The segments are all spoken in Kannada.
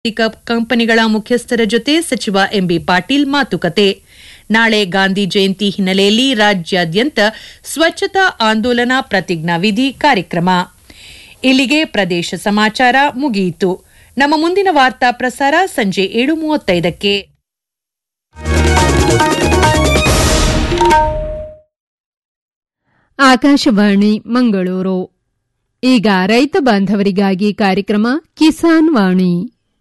ಕಂಪನಿಗಳ ಮುಖ್ಯಸ್ಥರ ಜೊತೆ ಸಚಿವ ಎಂಬಿ ಪಾಟೀಲ್ ಮಾತುಕತೆ ನಾಳೆ ಗಾಂಧಿ ಜಯಂತಿ ಹಿನ್ನೆಲೆಯಲ್ಲಿ ರಾಜ್ಯಾದ್ಯಂತ ಸ್ವಚ್ಛತಾ ಆಂದೋಲನ ಪ್ರತಿಜ್ಞಾವಿಧಿ ಕಾರ್ಯಕ್ರಮ ಇಲ್ಲಿಗೆ ಪ್ರದೇಶ ಸಮಾಚಾರ ಮುಗಿಯಿತು ನಮ್ಮ ಮುಂದಿನ ವಾರ್ತಾ ಪ್ರಸಾರ ಸಂಜೆ ಏಳು ಮೂವತ್ತೈದಕ್ಕೆ ಆಕಾಶವಾಣಿ ಮಂಗಳೂರು ಈಗ ರೈತ ಬಾಂಧವರಿಗಾಗಿ ಕಾರ್ಯಕ್ರಮ ಕಿಸಾನ್ ವಾಣಿ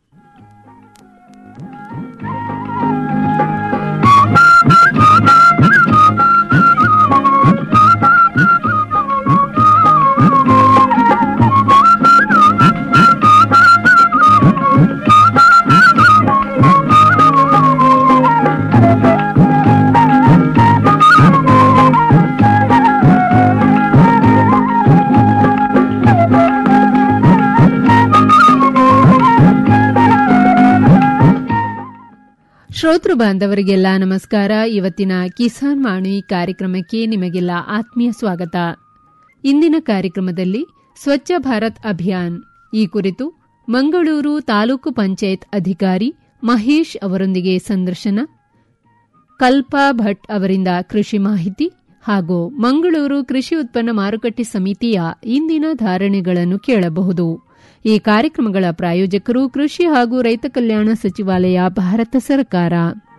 ಶ್ರೋತೃ ಬಾಂಧವರಿಗೆಲ್ಲ ನಮಸ್ಕಾರ ಇವತ್ತಿನ ಕಿಸಾನ್ ವಾಣಿ ಕಾರ್ಯಕ್ರಮಕ್ಕೆ ನಿಮಗೆಲ್ಲ ಆತ್ಮೀಯ ಸ್ವಾಗತ ಇಂದಿನ ಕಾರ್ಯಕ್ರಮದಲ್ಲಿ ಸ್ವಚ್ಛ ಭಾರತ್ ಅಭಿಯಾನ್ ಈ ಕುರಿತು ಮಂಗಳೂರು ತಾಲೂಕು ಪಂಚಾಯತ್ ಅಧಿಕಾರಿ ಮಹೇಶ್ ಅವರೊಂದಿಗೆ ಸಂದರ್ಶನ ಕಲ್ಪಾ ಭಟ್ ಅವರಿಂದ ಕೃಷಿ ಮಾಹಿತಿ ಹಾಗೂ ಮಂಗಳೂರು ಕೃಷಿ ಉತ್ಪನ್ನ ಮಾರುಕಟ್ಟೆ ಸಮಿತಿಯ ಇಂದಿನ ಧಾರಣೆಗಳನ್ನು ಕೇಳಬಹುದು ಈ ಕಾರ್ಯಕ್ರಮಗಳ ಪ್ರಾಯೋಜಕರು ಕೃಷಿ ಹಾಗೂ ರೈತ ಕಲ್ಯಾಣ ಸಚಿವಾಲಯ ಭಾರತ ಸರ್ಕಾರ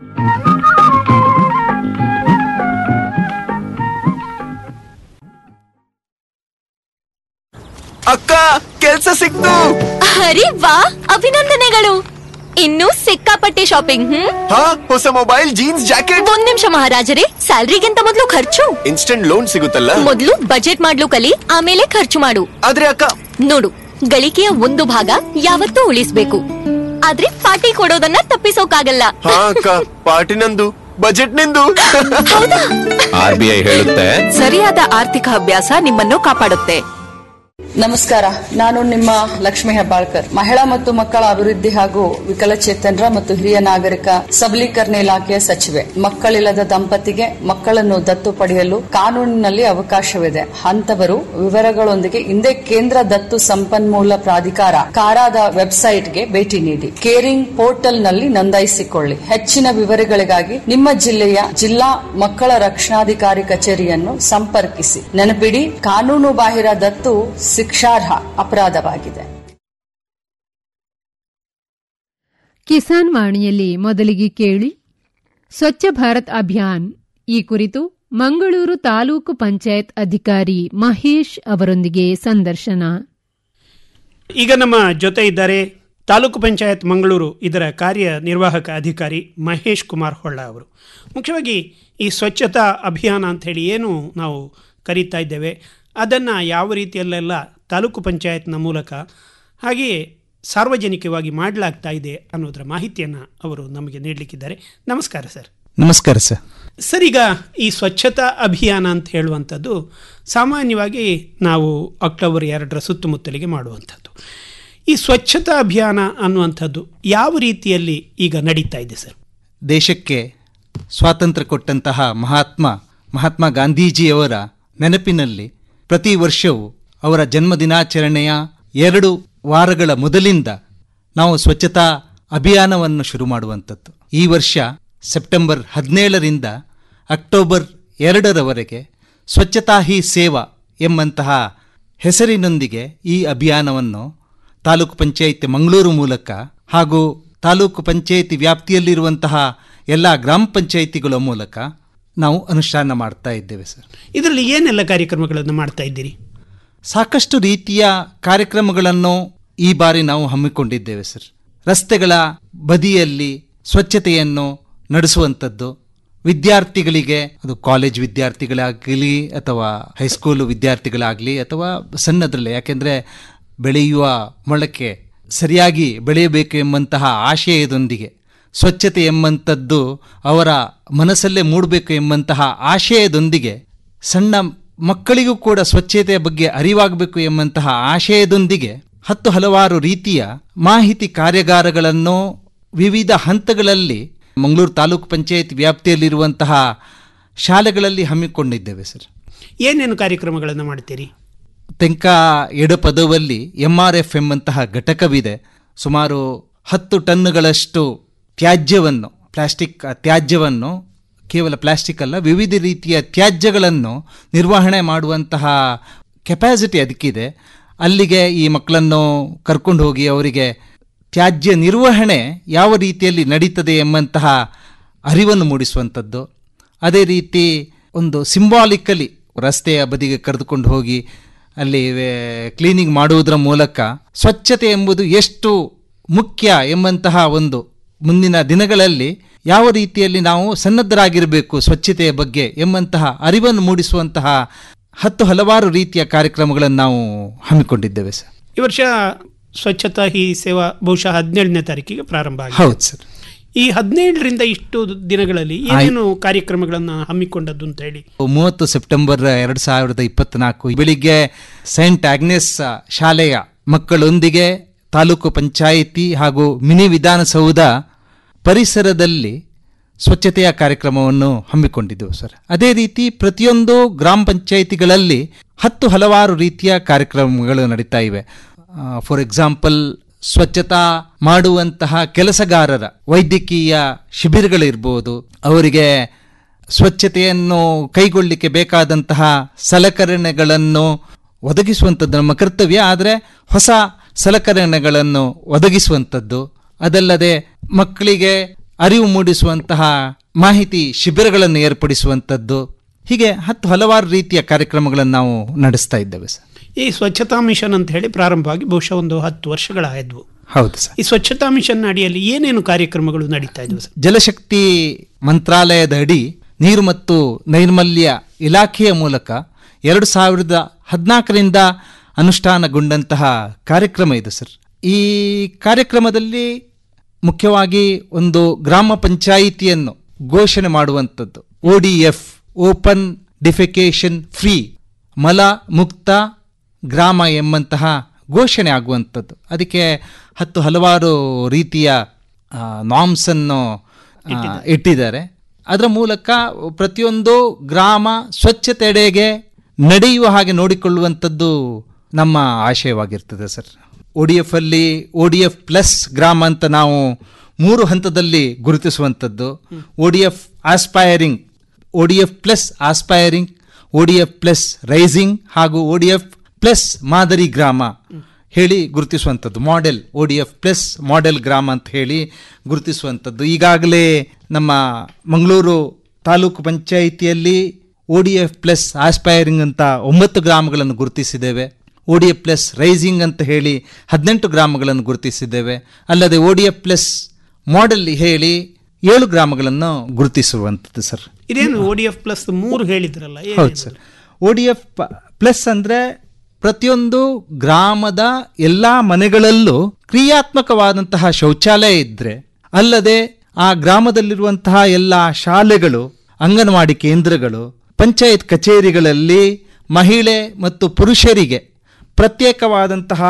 ಅಕ್ಕ ಕೆಲ್ಸ ಸಿಕ್ತು ಅರೆ ವಾ ಅಭಿನಂದನೆಗಳು ಇನ್ನೂ ಸಿಕ್ಕಾಪಟ್ಟೆ ಶಾಪಿಂಗ್ ಹ್ಮ್ ಹಾ ಹೊಸ ಮೊಬೈಲ್ ಜೀನ್ಸ್ ಜಾಕೆಟ್ ಒಂದ್ ನಿಮಿಷ ಮಹಾರಾಜರೇ ಸ್ಯಾಲ್ರಿಗಿಂತ ಮೊದಲು ಖರ್ಚು ಇನ್ಸ್ಟೆಂಟ್ ಲೋನ್ ಸಿಗುತ್ತಲ್ಲ ಮೊದಲು ಬಜೆಟ್ ಮಾಡ್ಲು ಕಲಿ ಆಮೇಲೆ ಖರ್ಚು ಮಾಡು ಆದ್ರೆ ಅಕ್ಕ ನೋಡು ಗಳಿಕೆಯ ಒಂದು ಭಾಗ ಯಾವತ್ತೂ ಉಳಿಸ್ಬೇಕು ಆದ್ರೆ ಪಾರ್ಟಿ ಕೊಡೋದನ್ನ ತಪ್ಪಿಸೋಕಾಗಲ್ಲ ಹಾ ಅಕ್ಕ ಪಾರ್ಟಿ ನಂದು ಬಜೆಟ್ ನಿಂದು ಆರ್ ಬಿ ಐ ಹೇಳುತ್ತೆ ಸರಿಯಾದ ಆರ್ಥಿಕ ಅಭ್ಯಾಸ ನಿಮ್ಮನ್ನು ಕಾಪಾಡುತ್ತೆ ನಮಸ್ಕಾರ ನಾನು ನಿಮ್ಮ ಲಕ್ಷ್ಮಿ ಹೆಬ್ಬಾಳ್ಕರ್ ಮಹಿಳಾ ಮತ್ತು ಮಕ್ಕಳ ಅಭಿವೃದ್ಧಿ ಹಾಗೂ ವಿಕಲಚೇತನರ ಮತ್ತು ಹಿರಿಯ ನಾಗರಿಕ ಸಬಲೀಕರಣ ಇಲಾಖೆಯ ಸಚಿವೆ ಮಕ್ಕಳಿಲ್ಲದ ದಂಪತಿಗೆ ಮಕ್ಕಳನ್ನು ದತ್ತು ಪಡೆಯಲು ಕಾನೂನಿನಲ್ಲಿ ಅವಕಾಶವಿದೆ ಅಂತವರು ವಿವರಗಳೊಂದಿಗೆ ಹಿಂದೆ ಕೇಂದ್ರ ದತ್ತು ಸಂಪನ್ಮೂಲ ಪ್ರಾಧಿಕಾರ ಕಾರಾದ ವೆಬ್ಸೈಟ್ಗೆ ಭೇಟಿ ನೀಡಿ ಕೇರಿಂಗ್ ಪೋರ್ಟಲ್ನಲ್ಲಿ ನೋಂದಾಯಿಸಿಕೊಳ್ಳಿ ಹೆಚ್ಚಿನ ವಿವರಗಳಿಗಾಗಿ ನಿಮ್ಮ ಜಿಲ್ಲೆಯ ಜಿಲ್ಲಾ ಮಕ್ಕಳ ರಕ್ಷಣಾಧಿಕಾರಿ ಕಚೇರಿಯನ್ನು ಸಂಪರ್ಕಿಸಿ ನೆನಪಿಡಿ ಕಾನೂನು ಬಾಹಿರ ದತ್ತು ಶಿಕ್ಷಾರ್ಹ ಅಪರಾಧವಾಗಿದೆ ಕಿಸಾನ್ ವಾಣಿಯಲ್ಲಿ ಮೊದಲಿಗೆ ಕೇಳಿ ಸ್ವಚ್ಛ ಭಾರತ್ ಅಭಿಯಾನ್ ಈ ಕುರಿತು ಮಂಗಳೂರು ತಾಲೂಕು ಪಂಚಾಯತ್ ಅಧಿಕಾರಿ ಮಹೇಶ್ ಅವರೊಂದಿಗೆ ಸಂದರ್ಶನ ಈಗ ನಮ್ಮ ಜೊತೆ ಇದ್ದಾರೆ ತಾಲೂಕು ಪಂಚಾಯತ್ ಮಂಗಳೂರು ಇದರ ಕಾರ್ಯನಿರ್ವಾಹಕ ಅಧಿಕಾರಿ ಮಹೇಶ್ ಕುಮಾರ್ ಹೊಳ್ಳ ಅವರು ಮುಖ್ಯವಾಗಿ ಈ ಸ್ವಚ್ಛತಾ ಅಭಿಯಾನ ಅಂಥೇಳಿ ಏನು ನಾವು ಕರೀತಾ ಇದ್ದೇವೆ ಅದನ್ನು ಯಾವ ರೀತಿಯಲ್ಲೆಲ್ಲ ತಾಲೂಕು ಪಂಚಾಯತ್ನ ಮೂಲಕ ಹಾಗೆಯೇ ಸಾರ್ವಜನಿಕವಾಗಿ ಮಾಡಲಾಗ್ತಾ ಇದೆ ಅನ್ನೋದರ ಮಾಹಿತಿಯನ್ನು ಅವರು ನಮಗೆ ನೀಡಲಿಕ್ಕಿದ್ದಾರೆ ನಮಸ್ಕಾರ ಸರ್ ನಮಸ್ಕಾರ ಸರ್ ಸರ್ ಈಗ ಈ ಸ್ವಚ್ಛತಾ ಅಭಿಯಾನ ಅಂತ ಹೇಳುವಂಥದ್ದು ಸಾಮಾನ್ಯವಾಗಿ ನಾವು ಅಕ್ಟೋಬರ್ ಎರಡರ ಸುತ್ತಮುತ್ತಲಿಗೆ ಮಾಡುವಂಥದ್ದು ಈ ಸ್ವಚ್ಛತಾ ಅಭಿಯಾನ ಅನ್ನುವಂಥದ್ದು ಯಾವ ರೀತಿಯಲ್ಲಿ ಈಗ ನಡೀತಾ ಇದೆ ಸರ್ ದೇಶಕ್ಕೆ ಸ್ವಾತಂತ್ರ್ಯ ಕೊಟ್ಟಂತಹ ಮಹಾತ್ಮ ಮಹಾತ್ಮ ಗಾಂಧೀಜಿಯವರ ನೆನಪಿನಲ್ಲಿ ಪ್ರತಿ ವರ್ಷವೂ ಅವರ ಜನ್ಮದಿನಾಚರಣೆಯ ಎರಡು ವಾರಗಳ ಮೊದಲಿಂದ ನಾವು ಸ್ವಚ್ಛತಾ ಅಭಿಯಾನವನ್ನು ಶುರು ಮಾಡುವಂಥದ್ದು ಈ ವರ್ಷ ಸೆಪ್ಟೆಂಬರ್ ಹದಿನೇಳರಿಂದ ಅಕ್ಟೋಬರ್ ಎರಡರವರೆಗೆ ಸ್ವಚ್ಛತಾ ಹಿ ಸೇವಾ ಎಂಬಂತಹ ಹೆಸರಿನೊಂದಿಗೆ ಈ ಅಭಿಯಾನವನ್ನು ತಾಲೂಕು ಪಂಚಾಯಿತಿ ಮಂಗಳೂರು ಮೂಲಕ ಹಾಗೂ ತಾಲೂಕು ಪಂಚಾಯಿತಿ ವ್ಯಾಪ್ತಿಯಲ್ಲಿರುವಂತಹ ಎಲ್ಲ ಗ್ರಾಮ ಪಂಚಾಯಿತಿಗಳ ಮೂಲಕ ನಾವು ಅನುಷ್ಠಾನ ಮಾಡ್ತಾ ಇದ್ದೇವೆ ಸರ್ ಇದರಲ್ಲಿ ಏನೆಲ್ಲ ಕಾರ್ಯಕ್ರಮಗಳನ್ನು ಮಾಡ್ತಾ ಇದ್ದೀರಿ ಸಾಕಷ್ಟು ರೀತಿಯ ಕಾರ್ಯಕ್ರಮಗಳನ್ನು ಈ ಬಾರಿ ನಾವು ಹಮ್ಮಿಕೊಂಡಿದ್ದೇವೆ ಸರ್ ರಸ್ತೆಗಳ ಬದಿಯಲ್ಲಿ ಸ್ವಚ್ಛತೆಯನ್ನು ನಡೆಸುವಂಥದ್ದು ವಿದ್ಯಾರ್ಥಿಗಳಿಗೆ ಅದು ಕಾಲೇಜ್ ವಿದ್ಯಾರ್ಥಿಗಳಾಗಲಿ ಅಥವಾ ಹೈಸ್ಕೂಲು ವಿದ್ಯಾರ್ಥಿಗಳಾಗಲಿ ಅಥವಾ ಸಣ್ಣದ್ರಲ್ಲೇ ಯಾಕೆಂದರೆ ಬೆಳೆಯುವ ಮೊಳಕೆ ಸರಿಯಾಗಿ ಬೆಳೆಯಬೇಕು ಎಂಬಂತಹ ಆಶಯದೊಂದಿಗೆ ಸ್ವಚ್ಛತೆ ಎಂಬಂಥದ್ದು ಅವರ ಮನಸ್ಸಲ್ಲೇ ಮೂಡಬೇಕು ಎಂಬಂತಹ ಆಶಯದೊಂದಿಗೆ ಸಣ್ಣ ಮಕ್ಕಳಿಗೂ ಕೂಡ ಸ್ವಚ್ಛತೆಯ ಬಗ್ಗೆ ಅರಿವಾಗಬೇಕು ಎಂಬಂತಹ ಆಶಯದೊಂದಿಗೆ ಹತ್ತು ಹಲವಾರು ರೀತಿಯ ಮಾಹಿತಿ ಕಾರ್ಯಾಗಾರಗಳನ್ನು ವಿವಿಧ ಹಂತಗಳಲ್ಲಿ ಮಂಗಳೂರು ತಾಲೂಕು ಪಂಚಾಯತ್ ವ್ಯಾಪ್ತಿಯಲ್ಲಿರುವಂತಹ ಶಾಲೆಗಳಲ್ಲಿ ಹಮ್ಮಿಕೊಂಡಿದ್ದೇವೆ ಸರ್ ಏನೇನು ಕಾರ್ಯಕ್ರಮಗಳನ್ನು ಮಾಡ್ತೀರಿ ತೆಂಕ ಎಡಪದವಲ್ಲಿ ಎಂ ಆರ್ ಎಫ್ ಎಂಬಂತಹ ಘಟಕವಿದೆ ಸುಮಾರು ಹತ್ತು ಟನ್ನುಗಳಷ್ಟು ತ್ಯಾಜ್ಯವನ್ನು ಪ್ಲಾಸ್ಟಿಕ್ ತ್ಯಾಜ್ಯವನ್ನು ಕೇವಲ ಪ್ಲಾಸ್ಟಿಕ್ ಅಲ್ಲ ವಿವಿಧ ರೀತಿಯ ತ್ಯಾಜ್ಯಗಳನ್ನು ನಿರ್ವಹಣೆ ಮಾಡುವಂತಹ ಕೆಪಾಸಿಟಿ ಅದಕ್ಕಿದೆ ಅಲ್ಲಿಗೆ ಈ ಮಕ್ಕಳನ್ನು ಕರ್ಕೊಂಡು ಹೋಗಿ ಅವರಿಗೆ ತ್ಯಾಜ್ಯ ನಿರ್ವಹಣೆ ಯಾವ ರೀತಿಯಲ್ಲಿ ನಡೀತದೆ ಎಂಬಂತಹ ಅರಿವನ್ನು ಮೂಡಿಸುವಂಥದ್ದು ಅದೇ ರೀತಿ ಒಂದು ಸಿಂಬಾಲಿಕಲಿ ರಸ್ತೆಯ ಬದಿಗೆ ಕರೆದುಕೊಂಡು ಹೋಗಿ ಅಲ್ಲಿ ಕ್ಲೀನಿಂಗ್ ಮಾಡುವುದರ ಮೂಲಕ ಸ್ವಚ್ಛತೆ ಎಂಬುದು ಎಷ್ಟು ಮುಖ್ಯ ಎಂಬಂತಹ ಒಂದು ಮುಂದಿನ ದಿನಗಳಲ್ಲಿ ಯಾವ ರೀತಿಯಲ್ಲಿ ನಾವು ಸನ್ನದ್ಧರಾಗಿರಬೇಕು ಸ್ವಚ್ಛತೆಯ ಬಗ್ಗೆ ಎಂಬಂತಹ ಅರಿವನ್ನು ಮೂಡಿಸುವಂತಹ ಹತ್ತು ಹಲವಾರು ರೀತಿಯ ಕಾರ್ಯಕ್ರಮಗಳನ್ನು ನಾವು ಹಮ್ಮಿಕೊಂಡಿದ್ದೇವೆ ಸರ್ ಈ ವರ್ಷ ಸ್ವಚ್ಛತಾ ಹಿ ಸೇವಾ ಬಹುಶಃ ಹದಿನೇಳನೇ ತಾರೀಕಿಗೆ ಪ್ರಾರಂಭ ಆಗಿದೆ ಹೌದು ಸರ್ ಈ ಹದಿನೇಳರಿಂದ ಇಷ್ಟು ದಿನಗಳಲ್ಲಿ ಏನೇನು ಕಾರ್ಯಕ್ರಮಗಳನ್ನು ಹಮ್ಮಿಕೊಂಡದ್ದು ಅಂತ ಹೇಳಿ ಮೂವತ್ತು ಸೆಪ್ಟೆಂಬರ್ ಎರಡು ಸಾವಿರದ ಇಪ್ಪತ್ನಾಲ್ಕು ಬೆಳಿಗ್ಗೆ ಸೈಂಟ್ ಆಗ್ನೆಸ್ ಶಾಲೆಯ ಮಕ್ಕಳೊಂದಿಗೆ ತಾಲೂಕು ಪಂಚಾಯಿತಿ ಹಾಗೂ ಮಿನಿ ವಿಧಾನಸೌಧ ಪರಿಸರದಲ್ಲಿ ಸ್ವಚ್ಛತೆಯ ಕಾರ್ಯಕ್ರಮವನ್ನು ಹಮ್ಮಿಕೊಂಡಿದ್ದೆವು ಸರ್ ಅದೇ ರೀತಿ ಪ್ರತಿಯೊಂದು ಗ್ರಾಮ ಪಂಚಾಯಿತಿಗಳಲ್ಲಿ ಹತ್ತು ಹಲವಾರು ರೀತಿಯ ಕಾರ್ಯಕ್ರಮಗಳು ನಡೀತಾ ಇವೆ ಫಾರ್ ಎಕ್ಸಾಂಪಲ್ ಸ್ವಚ್ಛತಾ ಮಾಡುವಂತಹ ಕೆಲಸಗಾರರ ವೈದ್ಯಕೀಯ ಶಿಬಿರಗಳಿರ್ಬೋದು ಅವರಿಗೆ ಸ್ವಚ್ಛತೆಯನ್ನು ಕೈಗೊಳ್ಳಲಿಕ್ಕೆ ಬೇಕಾದಂತಹ ಸಲಕರಣೆಗಳನ್ನು ಒದಗಿಸುವಂಥದ್ದು ನಮ್ಮ ಕರ್ತವ್ಯ ಆದರೆ ಹೊಸ ಸಲಕರಣೆಗಳನ್ನು ಒದಗಿಸುವಂಥದ್ದು ಅದಲ್ಲದೆ ಮಕ್ಕಳಿಗೆ ಅರಿವು ಮೂಡಿಸುವಂತಹ ಮಾಹಿತಿ ಶಿಬಿರಗಳನ್ನು ಏರ್ಪಡಿಸುವಂಥದ್ದು ಹೀಗೆ ಹತ್ತು ಹಲವಾರು ರೀತಿಯ ಕಾರ್ಯಕ್ರಮಗಳನ್ನು ನಾವು ನಡೆಸ್ತಾ ಇದ್ದೇವೆ ಸರ್ ಈ ಸ್ವಚ್ಛತಾ ಮಿಷನ್ ಅಂತ ಹೇಳಿ ಪ್ರಾರಂಭವಾಗಿ ಬಹುಶಃ ಒಂದು ಹತ್ತು ವರ್ಷಗಳಾದವು ಹೌದು ಸರ್ ಈ ಸ್ವಚ್ಛತಾ ಮಿಷನ್ ಅಡಿಯಲ್ಲಿ ಏನೇನು ಕಾರ್ಯಕ್ರಮಗಳು ನಡೀತಾ ಇದ್ವು ಸರ್ ಜಲಶಕ್ತಿ ಮಂತ್ರಾಲಯದ ಅಡಿ ನೀರು ಮತ್ತು ನೈರ್ಮಲ್ಯ ಇಲಾಖೆಯ ಮೂಲಕ ಎರಡು ಸಾವಿರದ ಹದಿನಾಲ್ಕರಿಂದ ಅನುಷ್ಠಾನಗೊಂಡಂತಹ ಕಾರ್ಯಕ್ರಮ ಇದು ಸರ್ ಈ ಕಾರ್ಯಕ್ರಮದಲ್ಲಿ ಮುಖ್ಯವಾಗಿ ಒಂದು ಗ್ರಾಮ ಪಂಚಾಯಿತಿಯನ್ನು ಘೋಷಣೆ ಮಾಡುವಂಥದ್ದು O D F open defecation free ಮಲ ಮುಕ್ತ ಗ್ರಾಮ ಎಂಬಂತಹ ಘೋಷಣೆ ಆಗುವಂಥದ್ದು ಅದಕ್ಕೆ ಹತ್ತು ಹಲವಾರು ರೀತಿಯ ನಾಮ್ಸನ್ನು ಇಟ್ಟಿದ್ದಾರೆ ಅದರ ಮೂಲಕ ಪ್ರತಿಯೊಂದು ಗ್ರಾಮ ಸ್ವಚ್ಛತೆಡೆಗೆ ನಡೆಯುವ ಹಾಗೆ ನೋಡಿಕೊಳ್ಳುವಂಥದ್ದು ನಮ್ಮ ಆಶಯವಾಗಿರ್ತದೆ ಸರ್ ಒ ಡಿ ಎಫ್ ಅಲ್ಲಿ ಒ ಡಿ ಎಫ್ ಪ್ಲಸ್ ಗ್ರಾಮ ಅಂತ ನಾವು ಮೂರು ಹಂತದಲ್ಲಿ ಗುರುತಿಸುವಂಥದ್ದು O D F aspiring O D F plus aspiring O D F plus rising ಹಾಗೂ ಒ ಡಿ ಎಫ್ ಪ್ಲಸ್ ಮಾದರಿ ಗ್ರಾಮ ಹೇಳಿ ಗುರುತಿಸುವಂಥದ್ದು model O D F plus model ಗ್ರಾಮ ಅಂತ ಹೇಳಿ ಗುರುತಿಸುವಂಥದ್ದು ಈಗಾಗಲೇ ನಮ್ಮ ಮಂಗಳೂರು ತಾಲೂಕು ಪಂಚಾಯಿತಿಯಲ್ಲಿ O D F plus aspiring ಅಂತ ಒಂಬತ್ತು ಗ್ರಾಮಗಳನ್ನು ಗುರುತಿಸಿದ್ದೇವೆ O D F plus rising ಅಂತ ಹೇಳಿ ಹದಿನೆಂಟು ಗ್ರಾಮಗಳನ್ನು ಗುರುತಿಸಿದ್ದೇವೆ ಅಲ್ಲದೆ O D F plus model ಹೇಳಿ ಏಳು ಗ್ರಾಮಗಳನ್ನು ಗುರುತಿಸುವಂಥದ್ದು ಸರ್ ಇದೇನು ಒ ಡಿ ಎಫ್ ಪ್ಲಸ್ ಮೂರು ಹೇಳಿದ್ರಲ್ಲ ಏನೇನು? ಹೌದು sir O D F plus ಅಂದರೆ ಪ್ರತಿಯೊಂದು ಗ್ರಾಮದ ಎಲ್ಲ ಮನೆಗಳಲ್ಲೂ ಕ್ರಿಯಾತ್ಮಕವಾದಂತಹ ಶೌಚಾಲಯ ಇದ್ದರೆ ಅಲ್ಲದೆ ಆ ಗ್ರಾಮದಲ್ಲಿರುವಂತಹ ಎಲ್ಲ ಶಾಲೆಗಳು ಅಂಗನವಾಡಿ ಕೇಂದ್ರಗಳು ಪಂಚಾಯತ್ ಕಚೇರಿಗಳಲ್ಲಿ ಮಹಿಳೆ ಮತ್ತು ಪುರುಷರಿಗೆ ಪ್ರತ್ಯೇಕವಾದಂತಹ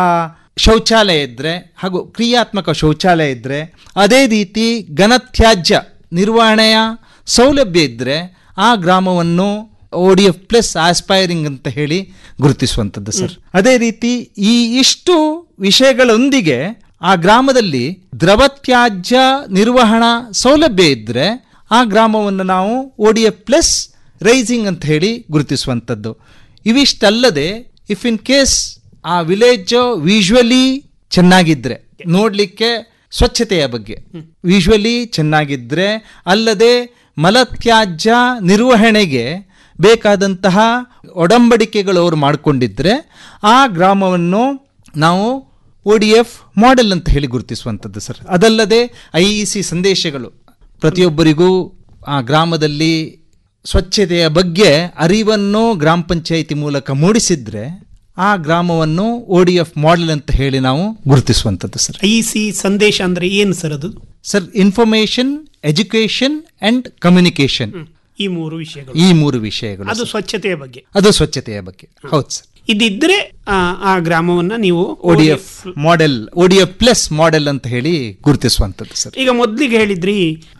ಶೌಚಾಲಯ ಇದ್ದರೆ ಹಾಗೂ ಕ್ರಿಯಾತ್ಮಕ ಶೌಚಾಲಯ ಇದ್ದರೆ ಅದೇ ರೀತಿ ಘನತ್ಯಾಜ್ಯ ನಿರ್ವಹಣೆಯ ಸೌಲಭ್ಯ ಇದ್ದರೆ ಆ ಗ್ರಾಮವನ್ನು O D F plus aspiring ಅಂತ ಹೇಳಿ ಗುರುತಿಸುವಂಥದ್ದು ಸರ್ ಅದೇ ರೀತಿ ಈ ಇಷ್ಟು ವಿಷಯಗಳೊಂದಿಗೆ ಆ ಗ್ರಾಮದಲ್ಲಿ ದ್ರವ ತ್ಯಾಜ್ಯ ನಿರ್ವಹಣಾ ಸೌಲಭ್ಯ ಇದ್ದರೆ ಆ ಗ್ರಾಮವನ್ನು ನಾವು O D F plus rising ಅಂತ ಹೇಳಿ ಗುರುತಿಸುವಂಥದ್ದು ಇವಿಷ್ಟಲ್ಲದೆ ಇಫ್ ಇನ್ ಕೇಸ್ ಆ ವಿಲೇಜ್ ವಿಜುವಲಿ ಚೆನ್ನಾಗಿದ್ರೆ ನೋಡಲಿಕ್ಕೆ ಸ್ವಚ್ಛತೆಯ ಬಗ್ಗೆ ವಿಜುವಲಿ ಚೆನ್ನಾಗಿದ್ರೆ ಅಲ್ಲದೆ ಮಲತ್ಯಾಜ್ಯ ನಿರ್ವಹಣೆಗೆ ಬೇಕಾದಂತಹ ಒಡಂಬಡಿಕೆಗಳು ಅವರು ಮಾಡಿಕೊಂಡಿದ್ರೆ ಆ ಗ್ರಾಮವನ್ನು ನಾವು ಒ ಡಿ ಎಫ್ ಮಾಡೆಲ್ ಅಂತ ಹೇಳಿ ಗುರುತಿಸುವಂಥದ್ದು ಸರ್ ಅದಲ್ಲದೆ ಐ ಇ ಸಿ ಸಂದೇಶಗಳು ಪ್ರತಿಯೊಬ್ಬರಿಗೂ ಆ ಗ್ರಾಮದಲ್ಲಿ ಸ್ವಚ್ಛತೆಯ ಬಗ್ಗೆ ಅರಿವನ್ನು ಗ್ರಾಮ ಪಂಚಾಯಿತಿ ಮೂಲಕ ಮೂಡಿಸಿದ್ರೆ ಆ ಗ್ರಾಮವನ್ನು ಒ ಡಿ ಎಫ್ ಮಾಡೆಲ್ ಅಂತ ಹೇಳಿ ನಾವು ಗುರುತಿಸುವಂಥದ್ದು ಸರ್ ಐ ಸಿ ಸಂದೇಶ ಅಂದ್ರೆ ಏನು ಸರ್ ಅದು sir information education and communication ಈ ಮೂರು ವಿಷಯಗಳು ಈ ಮೂರು ವಿಷಯಗಳು ಅದು ಸರ್. ಸ್ವಚ್ಛತೆಯ ಬಗ್ಗೆ ಅದು ಸ್ವಚ್ಛತೆಯ ಬಗ್ಗೆ ಹೌದು ಸರ್ ಇದಿದ್ರೆ ಆ, ಆ ಗ್ರಾಮವನ್ನ ನೀವು O D F model O D F plus model ಅಂತ ಹೇಳಿ ಗುರುತಿಸುವಂಥದ್ದು ಸರ್ ಈಗ ಮೊದಲಿಗೆ ಹೇಳಿದ್ರಿ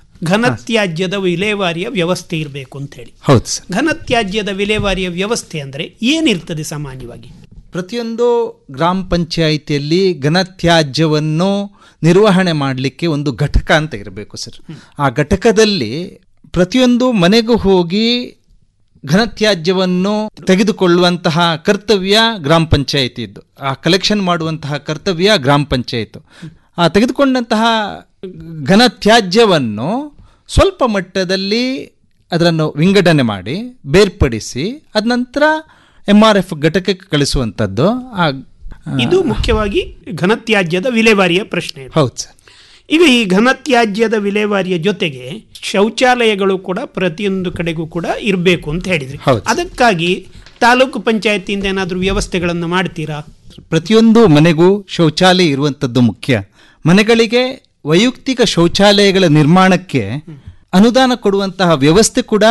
ಘನತ್ಯಾಜ್ಯದ ವಿಲೇವಾರಿಯ ವ್ಯವಸ್ಥೆ ಇರಬೇಕು ಅಂತ ಹೇಳಿ ಹೌದು ಸರ್ ಘನತ್ಯಾಜ್ಯದ ವಿಲೇವಾರಿಯ ವ್ಯವಸ್ಥೆ ಅಂದ್ರೆ ಏನಿರ್ತದೆ ಸಾಮಾನ್ಯವಾಗಿ ಪ್ರತಿಯೊಂದು ಗ್ರಾಮ ಪಂಚಾಯಿತಿಯಲ್ಲಿ ಘನತ್ಯಾಜ್ಯವನ್ನು ನಿರ್ವಹಣೆ ಮಾಡಲಿಕ್ಕೆ ಒಂದು ಘಟಕ ಅಂತ ಇರಬೇಕು ಸರ್ ಆ ಘಟಕದಲ್ಲಿ ಪ್ರತಿಯೊಂದು ಮನೆಗೂ ಹೋಗಿ ಘನತ್ಯಾಜ್ಯವನ್ನು ತೆಗೆದುಕೊಳ್ಳುವಂತಹ ಕರ್ತವ್ಯ ಗ್ರಾಮ ಪಂಚಾಯಿತಿದ್ದು ಆ ಕಲೆಕ್ಷನ್ ಮಾಡುವಂತಹ ಕರ್ತವ್ಯ ಗ್ರಾಮ ಪಂಚಾಯತ್ ಆ ತೆಗೆದುಕೊಂಡಂತಹ ಘನತ್ಯಾಜ್ಯವನ್ನು ಸ್ವಲ್ಪ ಮಟ್ಟದಲ್ಲಿ ಅದನ್ನು ವಿಂಗಡಣೆ ಮಾಡಿ ಬೇರ್ಪಡಿಸಿ ಅದ ನಂತರ ಎಮ್ ಆರ್ ಎಫ್ ಘಟಕಕ್ಕೆ ಕಳಿಸುವಂಥದ್ದು ಆ ಇದು ಮುಖ್ಯವಾಗಿ ಘನತ್ಯಾಜ್ಯದ ವಿಲೇವಾರಿಯ ಪ್ರಶ್ನೆ ಇದು. ಹೌದು ಸರ್ ಈಗ ಈ ಘನತ್ಯಾಜ್ಯದ ವಿಲೇವಾರಿಯ ಜೊತೆಗೆ ಶೌಚಾಲಯಗಳು ಕೂಡ ಪ್ರತಿಯೊಂದು ಕಡೆಗೂ ಕೂಡ ಇರಬೇಕು ಅಂತ ಹೇಳಿದ್ರಿ ಹೌದು. ಅದಕ್ಕಾಗಿ ತಾಲೂಕು ಪಂಚಾಯತಿಯಿಂದ ಏನಾದರೂ ವ್ಯವಸ್ಥೆಗಳನ್ನು ಮಾಡ್ತೀರಾ ಪ್ರತಿಯೊಂದು ಮನೆಗೂ ಶೌಚಾಲಯ ಇರುವಂಥದ್ದು ಮುಖ್ಯ ಮನೆಗಳಿಗೆ ವೈಯಕ್ತಿಕ ಶೌಚಾಲಯಗಳ ನಿರ್ಮಾಣಕ್ಕೆ ಅನುದಾನ ಕೊಡುವಂತಹ ವ್ಯವಸ್ಥೆ ಕೂಡ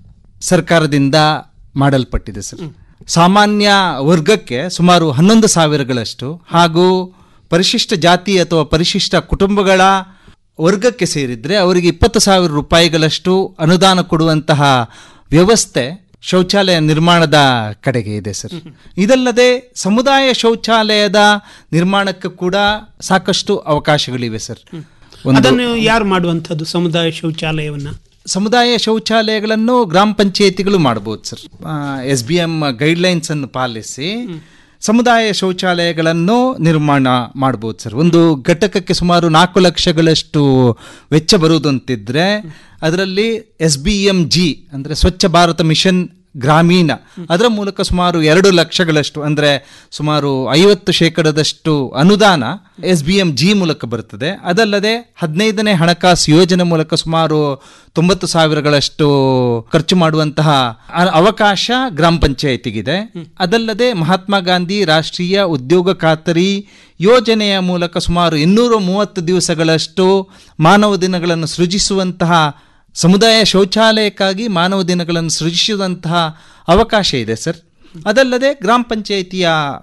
ಸರ್ಕಾರದಿಂದ ಮಾಡಲ್ಪಟ್ಟಿದೆ ಸರ್ ಸಾಮಾನ್ಯ ವರ್ಗಕ್ಕೆ ಸುಮಾರು ಹನ್ನೊಂದು ಸಾವಿರಗಳಷ್ಟು ಹಾಗೂ ಪರಿಶಿಷ್ಟ ಜಾತಿ ಅಥವಾ ಪರಿಶಿಷ್ಟ ಕುಟುಂಬಗಳ ವರ್ಗಕ್ಕೆ ಸೇರಿದ್ರೆ ಅವರಿಗೆ ಇಪ್ಪತ್ತು ಸಾವಿರ ರೂಪಾಯಿಗಳಷ್ಟು ಅನುದಾನ ಕೊಡುವಂತಹ ವ್ಯವಸ್ಥೆ ಶೌಚಾಲಯ ನಿರ್ಮಾಣದ ಕಡೆಗೆ ಇದೆ ಸರ್ ಇದಲ್ಲದೆ ಸಮುದಾಯ ಶೌಚಾಲಯದ ನಿರ್ಮಾಣಕ್ಕೆ ಕೂಡ ಸಾಕಷ್ಟು ಅವಕಾಶಗಳಿವೆ ಸರ್ ಒಂದು ಅದನ್ನು ಯಾರು ಮಾಡುವಂಥದ್ದು ಸಮುದಾಯ ಶೌಚಾಲಯವನ್ನ ಸಮುದಾಯ ಶೌಚಾಲಯಗಳನ್ನು ಗ್ರಾಮ ಪಂಚಾಯಿತಿಗಳು ಮಾಡಬಹುದು sir S B M guidelines ಅನ್ನು ಪಾಲಿಸಿ ಸಮುದಾಯ ಶೌಚಾಲಯಗಳನ್ನು ನಿರ್ಮಾಣ ಮಾಡಬಹುದು ಸರ್ ಒಂದು ಘಟಕಕ್ಕೆ ಸುಮಾರು ನಾಲ್ಕು ಲಕ್ಷಗಳಷ್ಟು ವೆಚ್ಚ ಬರುವುದು ಅಂತಿದ್ರೆ ಅದರಲ್ಲಿ ಎಸ್ ಬಿ ಎಂ ಜಿ ಅಂದರೆ ಸ್ವಚ್ಛ ಭಾರತ ಮಿಷನ್ ಗ್ರಾಮೀಣ ಅದರ ಮೂಲಕ ಸುಮಾರು ಎರಡು ಲಕ್ಷಗಳಷ್ಟು ಅಂದರೆ ಸುಮಾರು ಐವತ್ತು ಶೇಕಡದಷ್ಟು ಅನುದಾನ ಎಸ್ ಬಿ ಎಂ ಜಿ ಮೂಲಕ ಬರುತ್ತದೆ ಅದಲ್ಲದೆ ಹದಿನೈದನೇ ಹಣಕಾಸು ಯೋಜನೆ ಮೂಲಕ ಸುಮಾರು ತೊಂಬತ್ತು ಸಾವಿರಗಳಷ್ಟು ಖರ್ಚು ಮಾಡುವಂತಹ ಅ- ಅವಕಾಶ ಗ್ರಾಮ ಪಂಚಾಯತಿಗಿದೆ ಅದಲ್ಲದೆ ಮಹಾತ್ಮ ಗಾಂಧಿ ರಾಷ್ಟ್ರೀಯ ಉದ್ಯೋಗ ಖಾತರಿ ಯೋಜನೆಯ ಮೂಲಕ ಸುಮಾರು ಇನ್ನೂರ ಮೂವತ್ತು ದಿವಸಗಳಷ್ಟು ಮಾನವ ದಿನಗಳನ್ನು ಸೃಜಿಸುವಂತಹ ಸಮುದಾಯ ಶೌಚಾಲಯಕ್ಕಾಗಿ ಮಾನವ ದಿನಗಳನ್ನು ಸೃಜಿಸುವಂತಹ ಅವಕಾಶ ಇದೆ ಸರ್ ಅದಲ್ಲದೆ ಗ್ರಾಮ ಪಂಚಾಯಿತಿಯ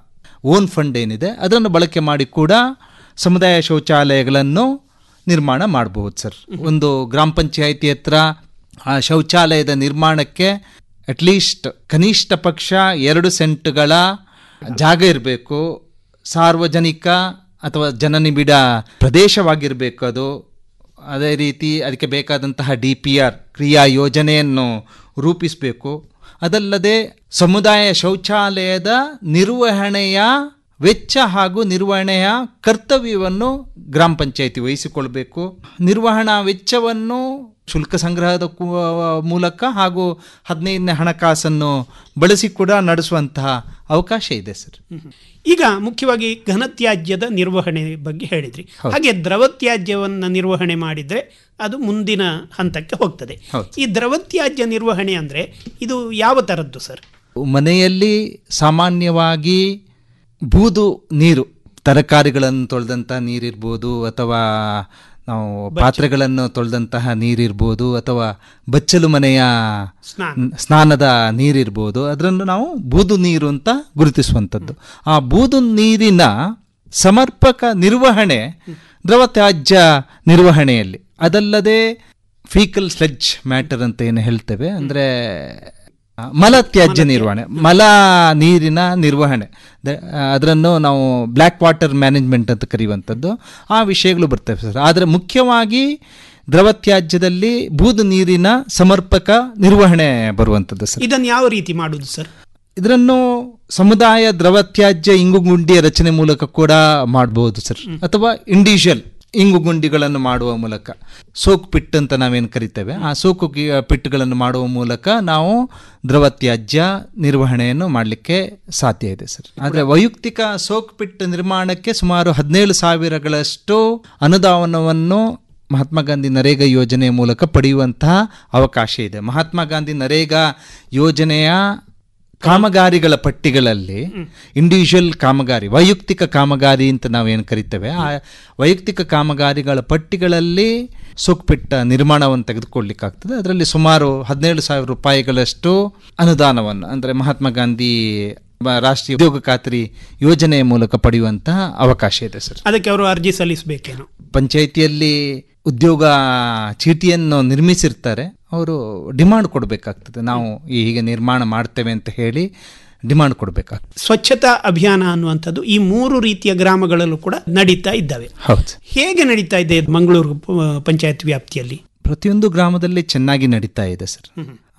ಓನ್ ಫಂಡ್ ಏನಿದೆ ಅದನ್ನು ಬಳಕೆ ಮಾಡಿ ಕೂಡ ಸಮುದಾಯ ಶೌಚಾಲಯಗಳನ್ನು ನಿರ್ಮಾಣ ಮಾಡಬಹುದು ಸರ್ ಒಂದು ಗ್ರಾಮ ಪಂಚಾಯಿತಿ ಹತ್ರ ಆ ಶೌಚಾಲಯದ ನಿರ್ಮಾಣಕ್ಕೆ ಅಟ್ಲೀಸ್ಟ್ ಕನಿಷ್ಠ ಪಕ್ಷ ಎರಡು ಸೆಂಟ್ಗಳ ಜಾಗ ಇರಬೇಕು ಸಾರ್ವಜನಿಕ ಅಥವಾ ಜನನಿಬಿಡ ಪ್ರದೇಶವಾಗಿರಬೇಕು ಅದು ಅದೇ ರೀತಿ ಅದಕ್ಕೆ ಬೇಕಾದಂತಹ ಡಿ ಪಿ ಆರ್ ಕ್ರಿಯಾ ಯೋಜನೆಯನ್ನು ರೂಪಿಸಬೇಕು ಅದಲ್ಲದೆ ಸಮುದಾಯ ಶೌಚಾಲಯದ ನಿರ್ವಹಣೆಯ ವೆಚ್ಚ ಹಾಗೂ ನಿರ್ವಹಣೆಯ ಕರ್ತವ್ಯವನ್ನು ಗ್ರಾಮ ಪಂಚಾಯಿತಿ ವಹಿಸಿಕೊಳ್ಬೇಕು ನಿರ್ವಹಣಾ ವೆಚ್ಚವನ್ನು ಶುಲ್ಕ ಸಂಗ್ರಹದ ಕು- ಮೂಲಕ ಹಾಗೂ ಹದಿನೈದನೇ ಹಣಕಾಸನ್ನು ಬಳಸಿ ಕೂಡ ನಡೆಸುವಂತಹ ಅವಕಾಶ ಇದೆ ಸರ್ ಈಗ ಮುಖ್ಯವಾಗಿ ಘನತ್ಯಾಜ್ಯದ ನಿರ್ವಹಣೆ ಬಗ್ಗೆ ಹೇಳಿದ್ರಿ ಹಾಗೆ ದ್ರವ ತ್ಯಾಜ್ಯವನ್ನ ನಿರ್ವಹಣೆ ಮಾಡಿದ್ರೆ ಅದು ಮುಂದಿನ ಹಂತಕ್ಕೆ ಹೋಗ್ತದೆ ಹೌದು. ಈ ದ್ರವ ತ್ಯಾಜ್ಯ ನಿರ್ವಹಣೆ ಅಂದ್ರೆ ಇದು ಯಾವ ತರದ್ದು ಸರ್ ಮನೆಯಲ್ಲಿ ಸಾಮಾನ್ಯವಾಗಿ ಬೂದು ನೀರು ತರಕಾರಿಗಳನ್ನು ತೊಳೆದಂತಹ ನೀರಿರ್ಬೋದು ಅಥವಾ ನಾವು ಪಾತ್ರೆಗಳನ್ನು ತೊಳೆದಂತಹ ನೀರಿರ್ಬೋದು ಅಥವಾ ಬಚ್ಚಲು ಮನೆಯ ಸ್ನಾನ ಸ್ನಾನದ ನೀರಿರ್ಬೋದು ಅದನ್ನು ನಾವು ಬೂದು ನೀರು ಅಂತ ಗುರುತಿಸುವಂಥದ್ದು ಆ ಬೂದು ನೀರಿನ ಸಮರ್ಪಕ ನಿರ್ವಹಣೆ ದ್ರವ ತ್ಯಾಜ್ಯ ನಿರ್ವಹಣೆಯಲ್ಲಿ ಅದಲ್ಲದೆ ಫೀಕಲ್ ಸ್ಲೆಡ್ಜ್ ಮ್ಯಾಟರ್ ಅಂತ ಏನು ಹೇಳ್ತೇವೆ ಅಂದರೆ ಮಲ ತ್ಯಾಜ್ಯ ನಿರ್ವಹಣೆ ಮಲ ನೀರಿನ ನಿರ್ವಹಣೆ ದ- ಅದನ್ನು ನಾವು ಬ್ಲ್ಯಾಕ್ ವಾಟರ್ ಮ್ಯಾನೇಜ್ಮೆಂಟ್ ಅಂತ ಕರೆಯುವಂಥದ್ದು ಆ ವಿಷಯಗಳು ಬರ್ತವೆ ಸರ್ ಆದರೆ ಮುಖ್ಯವಾಗಿ ದ್ರವ ತ್ಯಾಜ್ಯದಲ್ಲಿ ಬೂದು ನೀರಿನ ಸಮರ್ಪಕ ನಿರ್ವಹಣೆ ಬರುವಂಥದ್ದು ಸರ್ ಇದನ್ನು ಯಾವ ರೀತಿ ಮಾಡುದು ಸರ್ ಇದನ್ನು ಸಮುದಾಯ ದ್ರವ ತ್ಯಾಜ್ಯ ಇಂಗುಗುಂಡಿಯ ರಚನೆ ಮೂಲಕ ಕೂಡ ಮಾಡಬಹುದು ಸರ್ ಅಥವಾ ಇಂಡಿವಿಜುವಲ್ ಇಂಗುಗುಂಡಿಗಳನ್ನು ಮಾಡುವ ಮೂಲಕ ಸೋಕ್ ಪಿಟ್ ಅಂತ ನಾವೇನು ಕರಿತೇವೆ ಆ ಸೋಕು ಕಿ- ಪಿಟ್ಗಳನ್ನು ಮಾಡುವ ಮೂಲಕ ನಾವು ದ್ರವ ತ್ಯಾಜ್ಯ ನಿರ್ವಹಣೆಯನ್ನು ಮಾಡಲಿಕ್ಕೆ ಸಾಧ್ಯ ಇದೆ ಸರ್ ಆದರೆ ವೈಯಕ್ತಿಕ ಸೋಕ್ ಪಿಟ್ ನಿರ್ಮಾಣಕ್ಕೆ ಸುಮಾರು ಹದಿನೇಳು ಸಾವಿರಗಳಷ್ಟು ಅನುದಾನವನ್ನು ಮಹಾತ್ಮ ಗಾಂಧಿ ನರೇಗಾ ಯೋಜನೆಯ ಮೂಲಕ ಪಡೆಯುವಂತಹ ಅವಕಾಶ ಇದೆ ಮಹಾತ್ಮ ಗಾಂಧಿ ನರೇಗಾ ಯೋಜನೆಯ ಕಾಮಗಾರಿಗಳ ಪಟ್ಟಿಗಳಲ್ಲಿ ಇಂಡಿವಿಜುವಲ್ ಕಾಮಗಾರಿ ವೈಯಕ್ತಿಕ ಕಾಮಗಾರಿ ಅಂತ ನಾವೇನು ಕರಿತೇವೆ ಆ ವೈಯಕ್ತಿಕ ಕಾಮಗಾರಿಗಳ ಪಟ್ಟಿಗಳಲ್ಲಿ ಸೂಕ್ಪಿಟ್ಟ ನಿರ್ಮಾಣವನ್ನು ತೆಗೆದುಕೊಳ್ಳಿಕ್ಕಾಗ್ತದೆ ಅದರಲ್ಲಿ ಸುಮಾರು ಹದಿನೇಳು ಸಾವಿರ ರೂಪಾಯಿಗಳಷ್ಟು ಅನುದಾನವನ್ನು ಅಂದರೆ ಮಹಾತ್ಮ ಗಾಂಧಿ ಬ- ರಾಷ್ಟ್ರೀಯ ಉದ್ಯೋಗ ಖಾತ್ರಿ ಯೋಜನೆಯ ಮೂಲಕ ಪಡೆಯುವಂತಹ ಅವಕಾಶ ಇದೆ ಸರ್ ಅದಕ್ಕೆ ಅವರು ಅರ್ಜಿ ಸಲ್ಲಿಸಬೇಕೇನೋ ಪಂಚಾಯಿತಿಯಲ್ಲಿ ಉದ್ಯೋಗ ಚೀಟಿಯನ್ನು ನಿರ್ಮಿಸಿರ್ತಾರೆ ಅವರು ಡಿಮಾಂಡ್ ಕೊಡಬೇಕಾಗ್ತದೆ ನಾವು ಈ ಹೀಗೆ ನಿರ್ಮಾಣ ಮಾಡ್ತೇವೆ ಅಂತ ಹೇಳಿ ಡಿಮಾಂಡ್ ಕೊಡಬೇಕಾಗ್ತದೆ ಸ್ವಚ್ಛತಾ ಅಭಿಯಾನ ಅನ್ನುವಂಥದ್ದು ಈ ಮೂರು ರೀತಿಯ ಗ್ರಾಮಗಳಲ್ಲೂ ಕೂಡ ನಡೀತಾ ಇದ್ದಾವೆ ಹೌದು ಹೇಗೆ ನಡೀತಾ ಇದೆ ಮಂಗಳೂರು ಪ- ಪಂಚಾಯತ್ ವ್ಯಾಪ್ತಿಯಲ್ಲಿ ಪ್ರತಿಯೊಂದು ಗ್ರಾಮದಲ್ಲಿ ಚೆನ್ನಾಗಿ ನಡೀತಾ ಇದೆ ಸರ್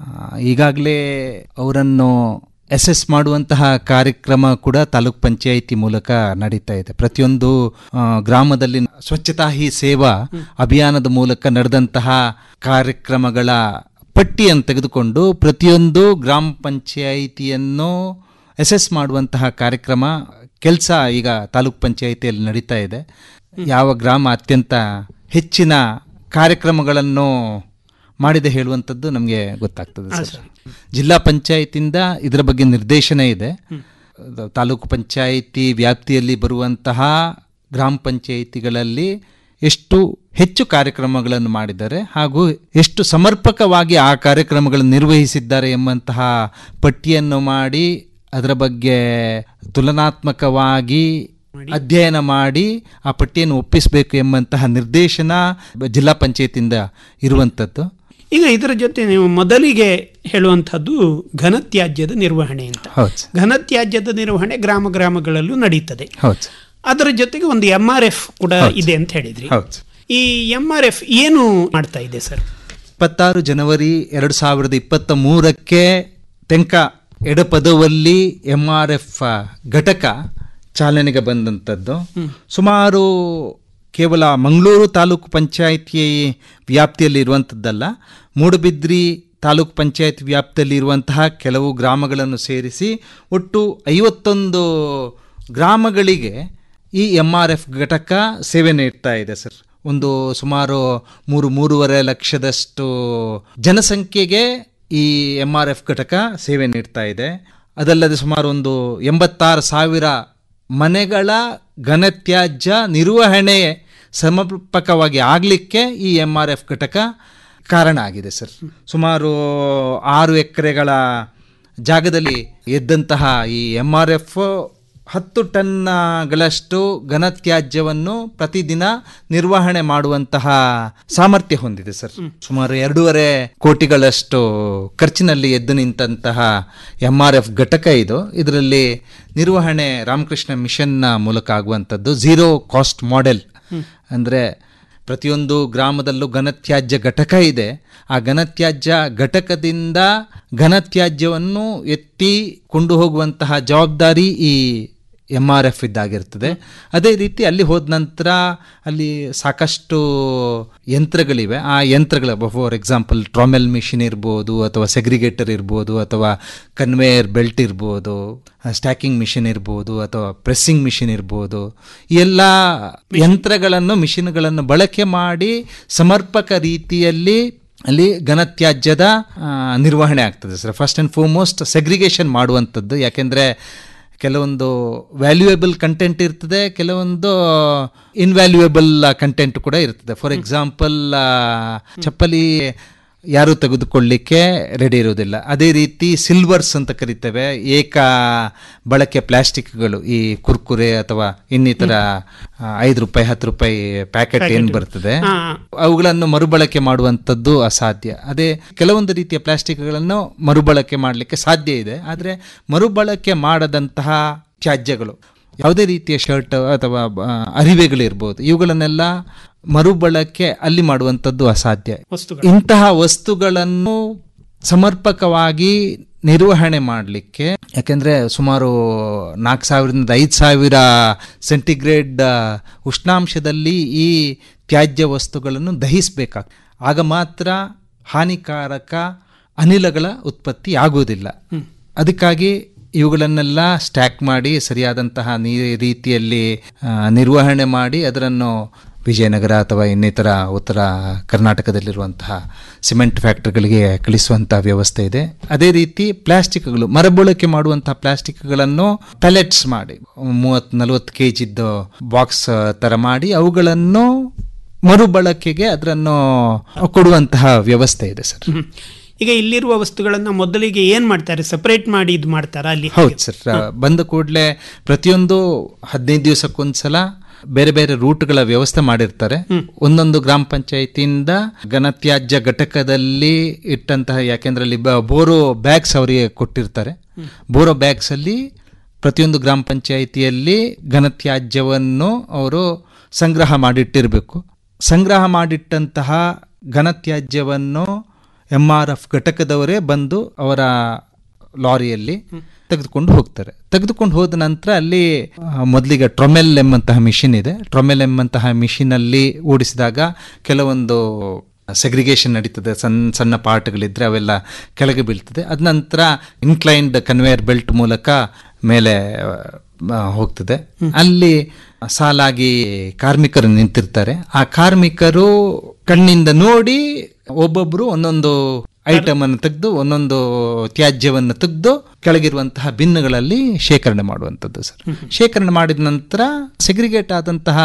ಈಗಾಗಲೇ ಅವರನ್ನು ಅಸೆಸ್ ಮಾಡುವಂತಹ ಕಾರ್ಯಕ್ರಮ ಕೂಡ ತಾಲೂಕ್ ಪಂಚಾಯಿತಿ ಮೂಲಕ ನಡೀತಾ ಇದೆ ಪ್ರತಿಯೊಂದು ಆ, ಗ್ರಾಮದಲ್ಲಿ ಸ್ವಚ್ಛತಾ ಹಿ ಸೇವಾ ಅಭಿಯಾನದ ಮೂಲಕ ನಡೆದಂತಹ ಕಾರ್ಯಕ್ರಮಗಳ ಪಟ್ಟಿಯನ್ನು ತೆಗೆದುಕೊಂಡು ಪ್ರತಿಯೊಂದು ಗ್ರಾಮ ಪಂಚಾಯಿತಿಯನ್ನು ಅಸೆಸ್ ಮಾಡುವಂತಹ ಕಾರ್ಯಕ್ರಮ ಕೆಲಸ ಈಗ ತಾಲೂಕ್ ಪಂಚಾಯಿತಿಯಲ್ಲಿ ನಡೀತಾ ಇದೆ ಯಾವ ಗ್ರಾಮ ಅತ್ಯಂತ ಹೆಚ್ಚಿನ ಕಾರ್ಯಕ್ರಮಗಳನ್ನು ಮಾಡಿದೆ ಹೇಳುವಂಥದ್ದು ನಮಗೆ ಗೊತ್ತಾಗ್ತದೆ ಸರ್ ಜಿಲ್ಲಾ ಪಂಚಾಯತಿಂದ ಇದರ ಬಗ್ಗೆ ನಿರ್ದೇಶನ ಇದೆ ಅದು ತಾಲೂಕು ಪಂಚಾಯಿತಿ ವ್ಯಾಪ್ತಿಯಲ್ಲಿ ಬರುವಂತಹ ಗ್ರಾಮ ಪಂಚಾಯಿತಿಗಳಲ್ಲಿ ಎಷ್ಟು ಹೆಚ್ಚು ಕಾರ್ಯಕ್ರಮಗಳನ್ನು ಮಾಡಿದ್ದಾರೆ ಹಾಗೂ ಎಷ್ಟು ಸಮರ್ಪಕವಾಗಿ ಆ ಕಾರ್ಯಕ್ರಮಗಳನ್ನು ನಿರ್ವಹಿಸಿದ್ದಾರೆ ಎಂಬಂತಹ ಪಟ್ಟಿಯನ್ನು ಮಾಡಿ ಅದರ ಬಗ್ಗೆ ತುಲನಾತ್ಮಕವಾಗಿ ಅಧ್ಯಯನ ಮಾಡಿ ಆ ಪಟ್ಟಿಯನ್ನು ಒಪ್ಪಿಸಬೇಕು ಎಂಬಂತಹ ನಿರ್ದೇಶನ ಜಿಲ್ಲಾ ಪಂಚಾಯತಿಯಿಂದ ಇರುವಂಥದ್ದು ಈಗ ಇದರ ಜೊತೆ ನೀವು ಮೊದಲಿಗೆ ಹೇಳುವಂಥದ್ದು ಘನತ್ಯಾಜ್ಯದ ನಿರ್ವಹಣೆ ಅಂತ ಹೌದು ಘನತ್ಯಾಜ್ಯದ ನಿರ್ವಹಣೆ ಗ್ರಾಮ ಗ್ರಾಮಗಳಲ್ಲೂ ನಡೀತದೆ ಹೌದು ಅದರ ಜೊತೆಗೆ ಒಂದು ಎಂ ಆರ್ ಎಫ್ ಕೂಡ ಇದೆ ಅಂತ ಹೇಳಿದ್ರಿ ಹೌದು ಈ ಎಂ ಆರ್ ಎಫ್ ಏನು ಮಾಡ್ತಾ ಇದೆ ಸರ್ ಇಪ್ಪತ್ತಾರು ಜನವರಿ ಎರಡು ಸಾವಿರದ ಇಪ್ಪತ್ತ ಮೂರಕ್ಕೆ ತೆಂಕ ಎಡಪದವಲ್ಲಿ ಎಂ ಆರ್ ಎಫ್ ಘಟಕ ಚಾಲನೆಗೆ ಬಂದಂಥದ್ದು ಸುಮಾರು ಕೇವಲ ಮಂಗಳೂರು ತಾಲೂಕು ಪಂಚಾಯಿತಿ ವ್ಯಾಪ್ತಿಯಲ್ಲಿ ಇರುವಂಥದ್ದಲ್ಲ ಮೂಡುಬಿದ್ರಿ ತಾಲೂಕು ಪಂಚಾಯತ್ ವ್ಯಾಪ್ತಿಯಲ್ಲಿ ಇರುವಂತಹ ಕೆಲವು ಗ್ರಾಮಗಳನ್ನು ಸೇರಿಸಿ ಒಟ್ಟು ಐವತ್ತೊಂದು ಗ್ರಾಮಗಳಿಗೆ ಈ ಎಂ ಆರ್ ಎಫ್ ಘಟಕ ಸೇವೆ ನೀಡ್ತಾ ಇದೆ ಸರ್ ಒಂದು ಸುಮಾರು ಮೂರು ಮೂರುವರೆ ಲಕ್ಷದಷ್ಟು ಜನಸಂಖ್ಯೆಗೆ ಈ ಎಂ ಆರ್ ಎಫ್ ಘಟಕ ಸೇವೆ ನೀಡ್ತಾ ಇದೆ ಅದಲ್ಲದೆ ಸುಮಾರು ಒಂದು ಎಂಬತ್ತಾರು ಸಾವಿರ ಮನೆಗಳ ಘನತ್ಯಾಜ್ಯ ನಿರ್ವಹಣೆ ಸಮರ್ಪಕವಾಗಿ ಆಗಲಿಕ್ಕೆ ಈ ಎಂ ಆರ್ ಎಫ್ ಘಟಕ ಕಾರಣ ಆಗಿದೆ ಸರ್ ಸುಮಾರು ಆರು ಎಕರೆಗಳ ಜಾಗದಲ್ಲಿ ಎದ್ದಂತಹ ಈ ಎಂ ಆರ್ ಎಫ್ ಹತ್ತು ಟನ್ಗಳಷ್ಟು ಘನತ್ಯಾಜ್ಯವನ್ನು ಪ್ರತಿದಿನ ನಿರ್ವಹಣೆ ಮಾಡುವಂತಹ ಸಾಮರ್ಥ್ಯ ಹೊಂದಿದೆ ಸರ್ ಸುಮಾರು ಎರಡೂವರೆ ಕೋಟಿಗಳಷ್ಟು ಖರ್ಚಿನಲ್ಲಿ ಎದ್ದು ನಿಂತಹ ಎಂ ಆರ್ ಎಫ್ ಘಟಕ ಇದು ಇದರಲ್ಲಿ ನಿರ್ವಹಣೆ ರಾಮಕೃಷ್ಣ ಮಿಷನ್ನ ಮೂಲಕ ಆಗುವಂಥದ್ದು ಝೀರೋ ಕಾಸ್ಟ್ ಮಾಡೆಲ್ ಅಂದರೆ ಪ್ರತಿಯೊಂದು ಗ್ರಾಮದಲ್ಲೂ ಘನತ್ಯಾಜ್ಯ ಘಟಕ ಇದೆ ಆ ಘನತ್ಯಾಜ್ಯ ಘಟಕದಿಂದ ಘನತ್ಯಾಜ್ಯವನ್ನು ಎತ್ತಿ ಕೊಂಡು ಹೋಗುವಂತಹ ಜವಾಬ್ದಾರಿ ಈ ಎಮ್ ಆರ್ ಎಫ್ ಇದ್ದಾಗಿರ್ತದೆ ಅದೇ ರೀತಿ ಅಲ್ಲಿ ಹೋದ ನಂತರ ಅಲ್ಲಿ ಸಾಕಷ್ಟು ಯಂತ್ರಗಳಿವೆ ಆ ಯಂತ್ರಗಳ ಫಾರ್ ಎಕ್ಸಾಂಪಲ್ ಟ್ರಾಮೆಲ್ ಮಿಷಿನ್ ಇರ್ಬೋದು ಅಥವಾ ಸೆಗ್ರಿಗೇಟರ್ ಇರ್ಬೋದು ಅಥವಾ ಕನ್ವೇಯರ್ ಬೆಲ್ಟ್ ಇರ್ಬೋದು ಸ್ಟ್ಯಾಕಿಂಗ್ ಮಿಷಿನ್ ಇರ್ಬೋದು ಅಥವಾ ಪ್ರೆಸ್ಸಿಂಗ್ ಮಿಷಿನ್ ಇರ್ಬೋದು ಈ ಎಲ್ಲ ಯಂತ್ರಗಳನ್ನು ಮಿಷಿನ್ಗಳನ್ನು ಬಳಕೆ ಮಾಡಿ ಸಮರ್ಪಕ ರೀತಿಯಲ್ಲಿ ಅಲ್ಲಿ ಘನತ್ಯಾಜ್ಯದ ಆ, ನಿರ್ವಹಣೆ ಆಗ್ತದೆ sir first and foremost segregation ಮಾಡುವಂಥದ್ದು ಯಾಕೆಂದರೆ ಕೆಲವೊಂದು ವ್ಯಾಲ್ಯೂಯೇಬಲ್ ಕಂಟೆಂಟ್ ಇರ್ತದೆ ಕೆಲವೊಂದು ಇನ್ವ್ಯಾಲ್ಯೂಯೇಬಲ್ ಕಂಟೆಂಟ್ ಕೂಡ ಇರ್ತದೆ ಫಾರ್ ಎಕ್ಸಾಂಪಲ್ ಚಪ್ಪಲಿ ಯಾರು ತೆಗೆದುಕೊಳ್ಳಿಕ್ಕೆ ರೆಡಿ ಇರೋದಿಲ್ಲ ಅದೇ ರೀತಿ ಸಿಲ್ವರ್ಸ್ ಅಂತ ಕರಿತೇವೆ ಏಕ ಬಳಕೆ ಪ್ಲಾಸ್ಟಿಕ್ಗಳು ಈ ಕುರ್ಕುರೆ ಅಥವಾ ಇನ್ನಿತರ ಆ, ಐದು ರೂಪಾಯಿ ಹತ್ತು ರೂಪಾಯಿ ಪ್ಯಾಕೆಟ್ ಏನು ಬರ್ತದೆ ಹಾ. ಅವುಗಳನ್ನು ಮರುಬಳಕೆ ಮಾಡುವಂಥದ್ದು ಅಸಾಧ್ಯ ಅದೇ ಕೆಲವೊಂದು ರೀತಿಯ ಪ್ಲಾಸ್ಟಿಕ್ಗಳನ್ನು ಮರುಬಳಕೆ ಮಾಡಲಿಕ್ಕೆ ಸಾಧ್ಯ ಇದೆ ಆದರೆ ಮರುಬಳಕೆ ಮಾಡದಂತಹ ತ್ಯಾಜ್ಯಗಳು ಯಾವುದೇ ರೀತಿಯ ಶರ್ಟ್ ಅಥವಾ ಆ, ಅರಿವೆಗಳಿರ್ಬೋದು ಇವುಗಳನ್ನೆಲ್ಲ ಮರುಬಳಕೆ ಅಲ್ಲಿ ಮಾಡುವಂಥದ್ದು ಅಸಾಧ್ಯ ವಸ್ತುಗಳು. ಇಂತಹ ವಸ್ತುಗಳನ್ನು ಸಮರ್ಪಕವಾಗಿ ನಿರ್ವಹಣೆ ಮಾಡಲಿಕ್ಕೆ ಯಾಕೆಂದರೆ ಸುಮಾರು ನಾಲ್ಕು ಸಾವಿರದಿಂದ ಐದು ಸಾವಿರ ಸೆಂಟಿಗ್ರೇಡ್ ಆ, ಉಷ್ಣಾಂಶದಲ್ಲಿ ಈ ತ್ಯಾಜ್ಯ ವಸ್ತುಗಳನ್ನು ದಹಿಸಬೇಕಾಗ್ತದೆ ಆಗ ಮಾತ್ರ ಹಾನಿಕಾರಕ ಅನಿಲಗಳ ಉತ್ಪತ್ತಿ ಆಗುವುದಿಲ್ಲ ಅದಕ್ಕಾಗಿ ಇವುಗಳನ್ನೆಲ್ಲ ಸ್ಟ್ಯಾಕ್ ಮಾಡಿ ಸರಿಯಾದಂತಹ ನೀ ರೀತಿಯಲ್ಲಿ ಆ, ನಿರ್ವಹಣೆ ಮಾಡಿ ಅದನ್ನು ವಿಜಯನಗರ ಅಥವಾ ಇನ್ನಿತರ ಉತ್ತರ ಕರ್ನಾಟಕದಲ್ಲಿರುವಂತಹ ಸಿಮೆಂಟ್ ಫ್ಯಾಕ್ಟ್ರಿಗಳಿಗೆ ಕಳಿಸುವಂತಹ ವ್ಯವಸ್ಥೆ ಇದೆ ಅದೇ ರೀತಿ ಪ್ಲಾಸ್ಟಿಕ್ಗಳು ಮರುಬಳಕೆ ಮಾಡುವಂತಹ ಪ್ಲಾಸ್ಟಿಕ್ಗಳನ್ನು ಪ್ಯಾಲೆಟ್ಸ್ ಮಾಡಿ ಮೂವತ್ತು ನಲವತ್ತು ಕೆ ಜಿದ್ದು ಬಾಕ್ಸ್ ಥರ ಮಾಡಿ ಅವುಗಳನ್ನು ಮರುಬಳಕೆಗೆ ಅದನ್ನು ಕೊಡುವಂತಹ ವ್ಯವಸ್ಥೆ ಇದೆ ಸರ್ ಹ್ಮ್. ಈಗ ಇಲ್ಲಿರುವ ವಸ್ತುಗಳನ್ನ ಮೊದಲಿಗೆ ಏನ್ ಮಾಡ್ತಾರೆ ಸಪರೇಟ್ ಮಾಡಿ ಇದು ಮಾಡ್ತಾರಾ ಅಲ್ಲಿ ಹೌದು ಸರ್ ಬಂದ ಕೂಡಲೇ ಪ್ರತಿಯೊಂದು ಹದಿನೈದು ದಿವಸಕ್ಕೊಂದ್ಸಲ ಬೇರೆ ಬೇರೆ ರೂಟ್ಗಳ ವ್ಯವಸ್ಥೆ ಮಾಡಿರ್ತಾರೆ ಒಂದೊಂದು ಗ್ರಾಮ ಪಂಚಾಯತಿಯಿಂದ ಘನತ್ಯಾಜ್ಯ ಘಟಕದಲ್ಲಿ ಇಟ್ಟಂತಹ ಯಾಕೆಂದ್ರೆ ಅಲ್ಲಿ ಬ- ಬೋರು ಬ್ಯಾಗ್ಸ್ ಅವರಿಗೆ ಕೊಟ್ಟಿರ್ತಾರೆ ಬೋರೋ ಬ್ಯಾಗ್ಸಲ್ಲಿ ಪ್ರತಿಯೊಂದು ಗ್ರಾಮ ಪಂಚಾಯಿತಿಯಲ್ಲಿ ಘನತ್ಯಾಜ್ಯವನ್ನು ಅವರು ಸಂಗ್ರಹ ಮಾಡಿಟ್ಟಿರಬೇಕು ಸಂಗ್ರಹ ಮಾಡಿಟ್ಟಂತಹ ಘನತ್ಯಾಜ್ಯವನ್ನು ಎಮ್ ಆರ್ ಎಫ್ ಘಟಕದವರೇ ಬಂದು ಅವರ ಲಾರಿಯಲ್ಲಿ ತೆಗೆದುಕೊಂಡು ಹೋಗ್ತಾರೆ ತೆಗೆದುಕೊಂಡು ಹೋದ ನಂತರ ಅಲ್ಲಿ ಆ, ಮೊದಲಿಗೆ ಟ್ರೊಮೆಲ್ ಎಂಬಂತಹ ಮಿಷಿನ್ ಇದೆ ಟ್ರೊಮೆಲ್ ಎಂಬಂತಹ ಮಿಷಿನಲ್ಲಿ ಓಡಿಸಿದಾಗ ಕೆಲವೊಂದು ಸೆಗ್ರಿಗೇಷನ್ ನಡೀತದೆ ಸಣ್ಣ ಸಣ್ಣ ಪಾರ್ಟ್ಗಳಿದ್ರೆ ಅವೆಲ್ಲ ಕೆಳಗೆ ಬೀಳ್ತದೆ ಅದ ನಂತರ ಇನ್ಕ್ಲೈನ್ಡ್ ಕನ್ವೇಯರ್ ಬೆಲ್ಟ್ ಮೂಲಕ ಮೇಲೆ ಆ, ಹೋಗ್ತದೆ ಅಲ್ಲಿ ಸಾಲಾಗಿ ಕಾರ್ಮಿಕರು ನಿಂತಿರ್ತಾರೆ ಆ ಕಾರ್ಮಿಕರು ಕಣ್ಣಿಂದ ನೋಡಿ ಒಬ್ಬೊಬ್ರು ಒಂದೊಂದು ಐಟಮ್ ಅನ್ನು ತೆಗೆದು ಒಂದೊಂದು ತ್ಯಾಜ್ಯವನ್ನು ತೆಗೆದು ಕೆಳಗಿರುವಂತಹ ಬಿನ್ನುಗಳಲ್ಲಿ ಶೇಖರಣೆ ಮಾಡುವಂಥದ್ದು ಸರ್ ಶೇಖರಣೆ ಮಾಡಿದ ನಂತರ ಸೆಗ್ರಿಗೇಟ್ ಆದಂತಹ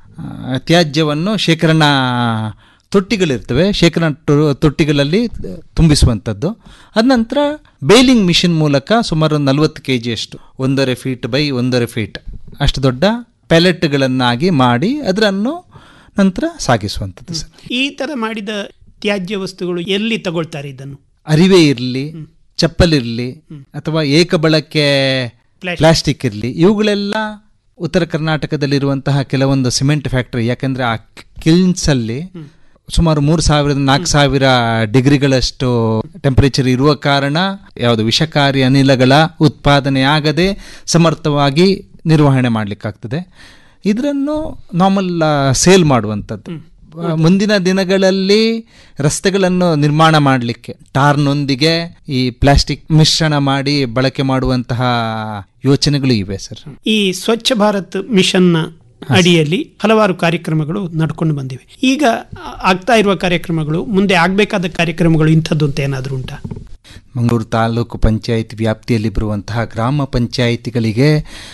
ಆ, ತ್ಯಾಜ್ಯವನ್ನು ಶೇಖರಣಾ ತೊಟ್ಟಿಗಳಿರ್ತವೆ ಶೇಖರಣಾ ಟೊ- ತೊಟ್ಟಿಗಳಲ್ಲಿ ತುಂಬಿಸುವಂಥದ್ದು ಅದ ನಂತರ ಬೇಲಿಂಗ್ ಮಿಷಿನ್ ಮೂಲಕ ಸುಮಾರು ನಲವತ್ತು ಕೆ ಜಿಯಷ್ಟು ಒಂದೂವರೆ ಫೀಟ್ ಬೈ ಒಂದೂವರೆ ಫೀಟ್ ಅಷ್ಟು ದೊಡ್ಡ ಪ್ಯಾಲೆಟ್ಗಳನ್ನಾಗಿ ಮಾಡಿ ಅದನ್ನು ನಂತರ ಸಾಗಿಸುವಂಥದ್ದು ಸರ್ ಈ ತರ ಮಾಡಿದ ತ್ಯಾಜ್ಯ ವಸ್ತುಗಳು ಎಲ್ಲಿ ತಗೊಳ್ತಾರೆ ಇದನ್ನು ಅರಿವೆ ಇರಲಿ ಚಪ್ಪಲ್ ಇರಲಿ ಅಥವಾ ಏಕಬಳಕೆ Plastic. ಪ್ಲಾಸ್ಟಿಕ್ ಇರಲಿ ಇವುಗಳೆಲ್ಲ ಉತ್ತರ ಕರ್ನಾಟಕದಲ್ಲಿರುವಂತಹ ಕೆಲವೊಂದು ಸಿಮೆಂಟ್ ಫ್ಯಾಕ್ಟರಿ ಯಾಕಂದ್ರೆ ಆ ಕಿಲ್ನ್ಸ್ ಅಲ್ಲಿ ಸುಮಾರು ಮೂರು ಸಾವಿರದ ನಾಲ್ಕು ಸಾವಿರ ಡಿಗ್ರಿಗಳಷ್ಟು ಟೆಂಪರೇಚರ್ ಇರುವ ಕಾರಣ ಯಾವುದು ವಿಷಕಾರಿ ಅನಿಲಗಳ ಉತ್ಪಾದನೆ ಆಗದೆ ಸಮರ್ಥವಾಗಿ ನಿರ್ವಹಣೆ ಮಾಡಲಿಕ್ಕಾಗ್ತದೆ ಇದನ್ನು ನಾರ್ಮಲ್ ಸೇಲ್ ಮಾಡುವಂಥದ್ದು ಆ, ಮುಂದಿನ ದಿನಗಳಲ್ಲಿ ರಸ್ತೆಗಳನ್ನು ನಿರ್ಮಾಣ ಮಾಡಲಿಕ್ಕೆ ಟಾರ್ನೊಂದಿಗೆ ಈ ಪ್ಲಾಸ್ಟಿಕ್ ಮಿಶ್ರಣ ಮಾಡಿ ಬಳಕೆ ಮಾಡುವಂತಹ ಯೋಚನೆಗಳು ಇವೆ ಸರ್ ಈ ಸ್ವಚ್ಛ ಭಾರತ್ ಮಿಷನ್ನ ಅಡಿಯಲ್ಲಿ ಹಲವಾರು ಕಾರ್ಯಕ್ರಮಗಳು ನಡ್ಕೊಂಡು ಬಂದಿವೆ ಈಗ ಆ- ಆಗ್ತಾ ಇರುವ ಕಾರ್ಯಕ್ರಮಗಳು ಮುಂದೆ ಆಗಬೇಕಾದ ಕಾರ್ಯಕ್ರಮಗಳು ಇಂಥದ್ದು ಅಂತ ಏನಾದರೂ ಉಂಟಾ ಮಂಗಳೂರು ತಾಲೂಕು ಪಂಚಾಯತ್ ವ್ಯಾಪ್ತಿಯಲ್ಲಿ ಬರುವಂತಹ ಗ್ರಾಮ ಪಂಚಾಯಿತಿಗಳಿಗೆ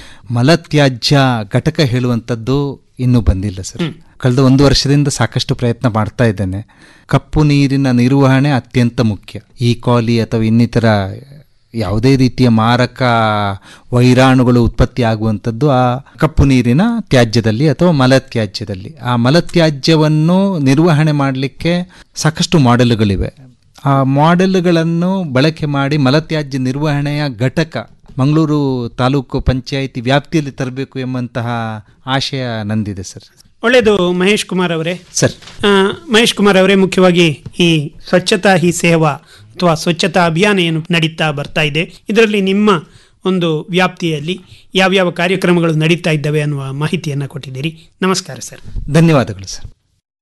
ಮಲತ್ಯಾಜ್ಯ ಘಟಕ ಹೇಳುವಂಥದ್ದು ಇನ್ನೂ ಬಂದಿಲ್ಲ ಸರ್ ಕಳೆದ ಒಂದು ವರ್ಷದಿಂದ ಸಾಕಷ್ಟು ಪ್ರಯತ್ನ ಮಾಡ್ತಾ ಇದ್ದೇನೆ ಕಪ್ಪು ನೀರಿನ ನಿರ್ವಹಣೆ ಅತ್ಯಂತ ಮುಖ್ಯ ಈ ಕಾಲಿ ಅಥವಾ ಇನ್ನಿತರ ಯಾವುದೇ ರೀತಿಯ ಮಾರಕ ವೈರಾಣುಗಳು ಉತ್ಪತ್ತಿ ಆಗುವಂಥದ್ದು ಆ ಕಪ್ಪು ನೀರಿನ ತ್ಯಾಜ್ಯದಲ್ಲಿ ಅಥವಾ ಮಲತ್ಯಾಜ್ಯದಲ್ಲಿ ಆ ಮಲತ್ಯಾಜ್ಯವನ್ನು ನಿರ್ವಹಣೆ ಮಾಡಲಿಕ್ಕೆ ಸಾಕಷ್ಟು ಮಾಡೆಲ್ಗಳಿವೆ ಆ ಮಾಡೆಲ್ಗಳನ್ನು ಬಳಕೆ ಮಾಡಿ ಮಲತ್ಯಾಜ್ಯ ನಿರ್ವಹಣೆಯ ಘಟಕ ಮಂಗಳೂರು ತಾಲೂಕು ಪಂಚಾಯಿತಿ ವ್ಯಾಪ್ತಿಯಲ್ಲಿ ತರಬೇಕು ಎಂಬಂತಹ ಆಶಯ ನಂದಿದೆ ಸರ್ ಒಳ್ಳೆಯದು ಮಹೇಶ್ ಕುಮಾರ್ ಅವರೇ ಸರ್ ಆ, ಮಹೇಶ್ ಕುಮಾರ್ ಅವರೇ ಮುಖ್ಯವಾಗಿ ಈ ಸ್ವಚ್ಛತಾ ಹಿ ಸೇವಾ ಅಥವಾ ಸ್ವಚ್ಛತಾ ಅಭಿಯಾನ ಏನು ನಡೀತಾ ಬರ್ತಾ ಇದೆ ಇದರಲ್ಲಿ ನಿಮ್ಮ ಒಂದು ವ್ಯಾಪ್ತಿಯಲ್ಲಿ ಯಾವ್ಯಾವ ಕಾರ್ಯಕ್ರಮಗಳು ನಡೀತಾ ಇದ್ದಾವೆ ಅನ್ನುವ ಮಾಹಿತಿಯನ್ನು ಕೊಟ್ಟಿದ್ದೀರಿ ನಮಸ್ಕಾರ ಸರ್ ಧನ್ಯವಾದಗಳು ಸರ್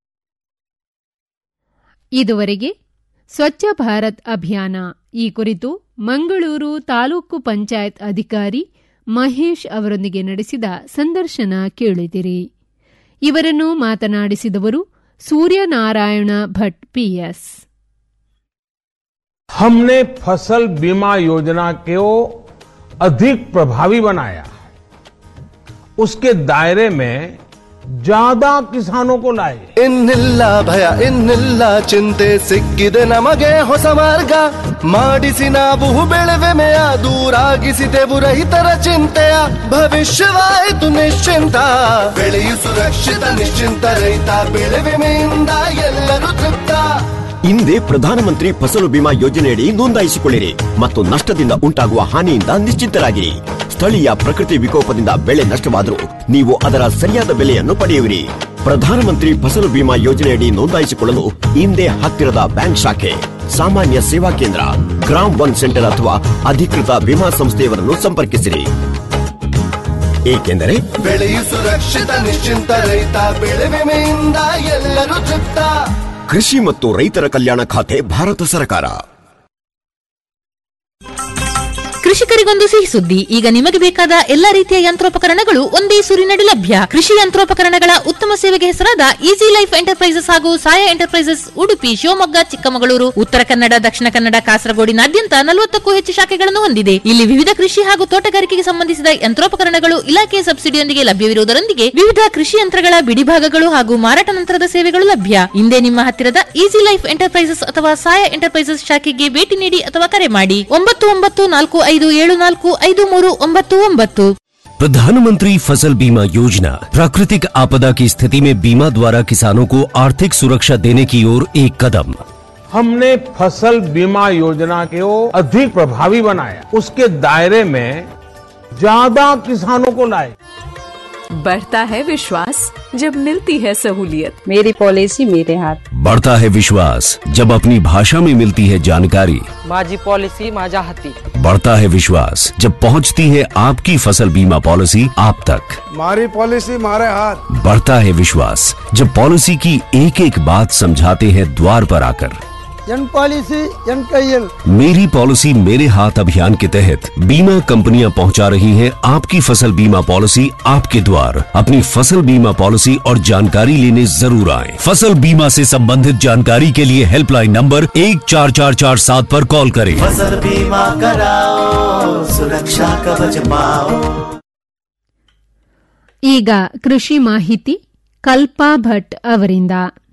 ಇದುವರೆಗೆ ಸ್ವಚ್ಛ ಭಾರತ್ ಅಭಿಯಾನ ಈ ಕುರಿತು ಮಂಗಳೂರು ತಾಲೂಕು ಪಂಚಾಯತ್ ಅಧಿಕಾರಿ ಮಹೇಶ್ ಅವರೊಂದಿಗೆ ನಡೆಸಿದ ಸಂದರ್ಶನ ಕೇಳಿದಿರಿ ಇವರನ್ನು ಮಾತನಾಡಿಸಿದವರು ಸೂರ್ಯನಾರಾಯಣ ಭಟ್ ಪಿಎಸ್ हमने फसल बीमा योजना को अधिक प्रभावी बनाया उसके दायरे में ज्यादा किसानों को लाए ಇನ್ನಿಲ್ಲ ಭಯ ಇನ್ನಿಲ್ಲ ಚಿಂತೆ ಸಿಕ್ಕಿದೆ ನಮಗೆ ಹೊಸ ಮಾರ್ಗ ಮಾಡಿಸಿ ನಾವು ಬೆಳೆವೆಮೆಯ ದೂರಾಗಿಸಿದೆವು ರೈತರ ಚಿಂತೆಯ ಭವಿಷ್ಯವಾಯಿತು ನಿಶ್ಚಿಂತ ಬೆಳೆಯು ಸುರಕ್ಷಿತ ನಿಶ್ಚಿಂತ ರೈತ ಬೆಳೆ ವಿಮೆಯಿಂದ ಎಲ್ಲರೂ ತೃಪ್ತ ಹಿಂದೆ ಪ್ರಧಾನಮಂತ್ರಿ ಫಸಲು ಬಿಮಾ ಯೋಜನೆಯಡಿ ನೋಂದಾಯಿಸಿಕೊಳ್ಳಿರಿ ಮತ್ತು ನಷ್ಟದಿಂದ ಉಂಟಾಗುವ ಹಾನಿಯಿಂದ ನಿಶ್ಚಿಂತರಾಗಿರಿ ಸ್ಥಳೀಯ ಪ್ರಕೃತಿ ವಿಕೋಪದಿಂದ ಬೆಳೆ ನಷ್ಟವಾದರೂ ನೀವು ಅದರ ಸರಿಯಾದ ಬೆಲೆಯನ್ನು ಪಡೆಯುವಿರಿ ಪ್ರಧಾನಮಂತ್ರಿ ಫಸಲು ಬಿಮಾ ಯೋಜನೆಯಡಿ ನೋಂದಾಯಿಸಿಕೊಳ್ಳಲು ಹಿಂದೆ ಹತ್ತಿರದ ಬ್ಯಾಂಕ್ ಶಾಖೆ ಸಾಮಾನ್ಯ ಸೇವಾ ಕೇಂದ್ರ ಗ್ರಾಮ್ ಒನ್ ಸೆಂಟರ್ ಅಥವಾ ಅಧಿಕೃತ ವಿಮಾ ಸಂಸ್ಥೆಯವರನ್ನು ಸಂಪರ್ಕಿಸಿರಿ ಏಕೆಂದರೆ ಬೆಳೆಯು ಸುರಕ್ಷಿತ ನಿಶ್ಚಿಂತ ರೈತ ಬೆಳೆ ವಿಮೆಯಿಂದ ಎಲ್ಲರೂ ತೃಪ್ತ ಕೃಷಿ ಮತ್ತು ರೈತರ ಕಲ್ಯಾಣ ಖಾತೆ ಭಾರತ ಸರ್ಕಾರ ಕೃಷಿಕರಿಗೊಂದು ಸಿಹಿ ಸುದ್ದಿ ಈಗ ನಿಮಗೆ ಬೇಕಾದ ಎಲ್ಲಾ ರೀತಿಯ ಯಂತ್ರೋಪಕರಣಗಳು ಒಂದೇ ಸೂರಿನಡಿ ಲಭ್ಯ ಕೃಷಿ ಯಂತ್ರೋಪಕರಣಗಳ ಉತ್ತಮ ಸೇವೆಗೆ ಹೆಸರಾದ ಈಸಿ ಲೈಫ್ ಎಂಟರ್ಪ್ರೈಸಸ್ ಹಾಗೂ ಸಾಯ ಎಂಟರ್ಪ್ರೈಸಸ್ ಉಡುಪಿ ಶಿವಮೊಗ್ಗ ಚಿಕ್ಕಮಗಳೂರು ಉತ್ತರ ಕನ್ನಡ ದಕ್ಷಿಣ ಕನ್ನಡ ಕಾಸರಗೋಡಿನಾದ್ಯಂತ ನಲವತ್ತಕ್ಕೂ ಹೆಚ್ಚು ಶಾಖೆಗಳನ್ನು ಹೊಂದಿದೆ ಇಲ್ಲಿ ವಿವಿಧ ಕೃಷಿ ಹಾಗೂ ತೋಟಗಾರಿಕೆಗೆ ಸಂಬಂಧಿಸಿದ ಯಂತ್ರೋಪಕರಣಗಳು ಇಲಾಖೆಯ ಸಬ್ಸಿಡಿಯೊಂದಿಗೆ ಲಭ್ಯವಿರುವುದರೊಂದಿಗೆ ವಿವಿಧ ಕೃಷಿ ಯಂತ್ರಗಳ ಬಿಡಿಭಾಗಗಳು ಹಾಗೂ ಮಾರಾಟ ನಂತರದ ಸೇವೆಗಳು ಲಭ್ಯ ಹಿಂದೆ ನಿಮ್ಮ ಹತ್ತಿರದ ಈಸಿ ಲೈಫ್ ಎಂಟರ್ಪ್ರೈಸಸ್ ಅಥವಾ ಸಾಯ ಎಂಟರ್ಪ್ರೈಸಸ್ ಶಾಖೆಗೆ ಭೇಟಿ ನೀಡಿ ಅಥವಾ ಕರೆ ಮಾಡಿ ಒಂಬತ್ತು ಒಂಬತ್ತು ನಾಲ್ಕು ಐದು ಏಳು ನಾಲ್ಕು ಐದು ಮೂರು ಒಂಬತ್ತು ಒಂಬತ್ತು प्रधानमंत्री फसल बीमा योजना प्राकृतिक आपदा की स्थिति में बीमा द्वारा किसानों को आर्थिक सुरक्षा देने की ओर एक कदम हमने फसल बीमा योजना को अधिक प्रभावी बनाया उसके दायरे में ज्यादा किसानों को लाए बढ़ता है विश्वास जब मिलती है सहूलियत मेरी पॉलिसी मेरे हाथ बढ़ता है विश्वास जब अपनी भाषा में मिलती है जानकारी माझी पॉलिसी माझ्या हाती बढ़ता है विश्वास जब पहुंचती है आपकी फसल बीमा पॉलिसी आप तक मारी पॉलिसी मारे हाथ बढ़ता है विश्वास जब पॉलिसी की एक एक बात समझाते हैं द्वार पर आकर ಎನ್ ಪಾಲಿಸಿ ಎನ್ ಕೈಯಲ್ मेरी पॉलिसी मेरे हाथ अभियान के तहत बीमा कंपनियां पहुंचा रही हैं आपकी फसल बीमा पॉलिसी आपके द्वार अपनी फसल बीमा पॉलिसी और जानकारी लेने जरूर आए फसल बीमा से संबंधित जानकारी के लिए हेल्पलाइन नंबर एक चार चार चार सात पर कॉल करें फसल बीमा कराओ सुरक्षा कवच पाओ ಈಗ ಕೃಷಿ ಮಾಹಿತಿ ಕಲ್ಪಾ ಭಟ್ ಅವರಿಂದ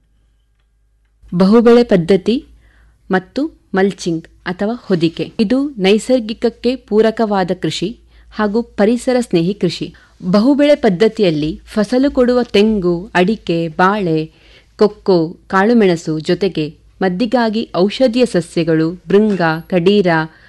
ಬಹುಬೆಳೆ ಪದ್ಧತಿ ಮತ್ತು ಮಲ್ಚಿಂಗ್ ಅಥವಾ ಹೊದಿಕೆ ಇದು ನೈಸರ್ಗಿಕಕ್ಕೆ ಪೂರಕವಾದ ಕೃಷಿ ಹಾಗೂ ಪರಿಸರ ಸ್ನೇಹಿ ಕೃಷಿ ಬಹುಬೆಳೆ ಪದ್ಧತಿಯಲ್ಲಿ ಫಸಲು ಕೊಡುವ ತೆಂಗು ಅಡಿಕೆ ಬಾಳೆ ಕೊಕ್ಕೋ ಕಾಳುಮೆಣಸು ಜೊತೆಗೆ ಮದ್ದಿಗಾಗಿ ಔಷಧೀಯ ಸಸ್ಯಗಳು ಭೃಂಗ ಕಡೀರ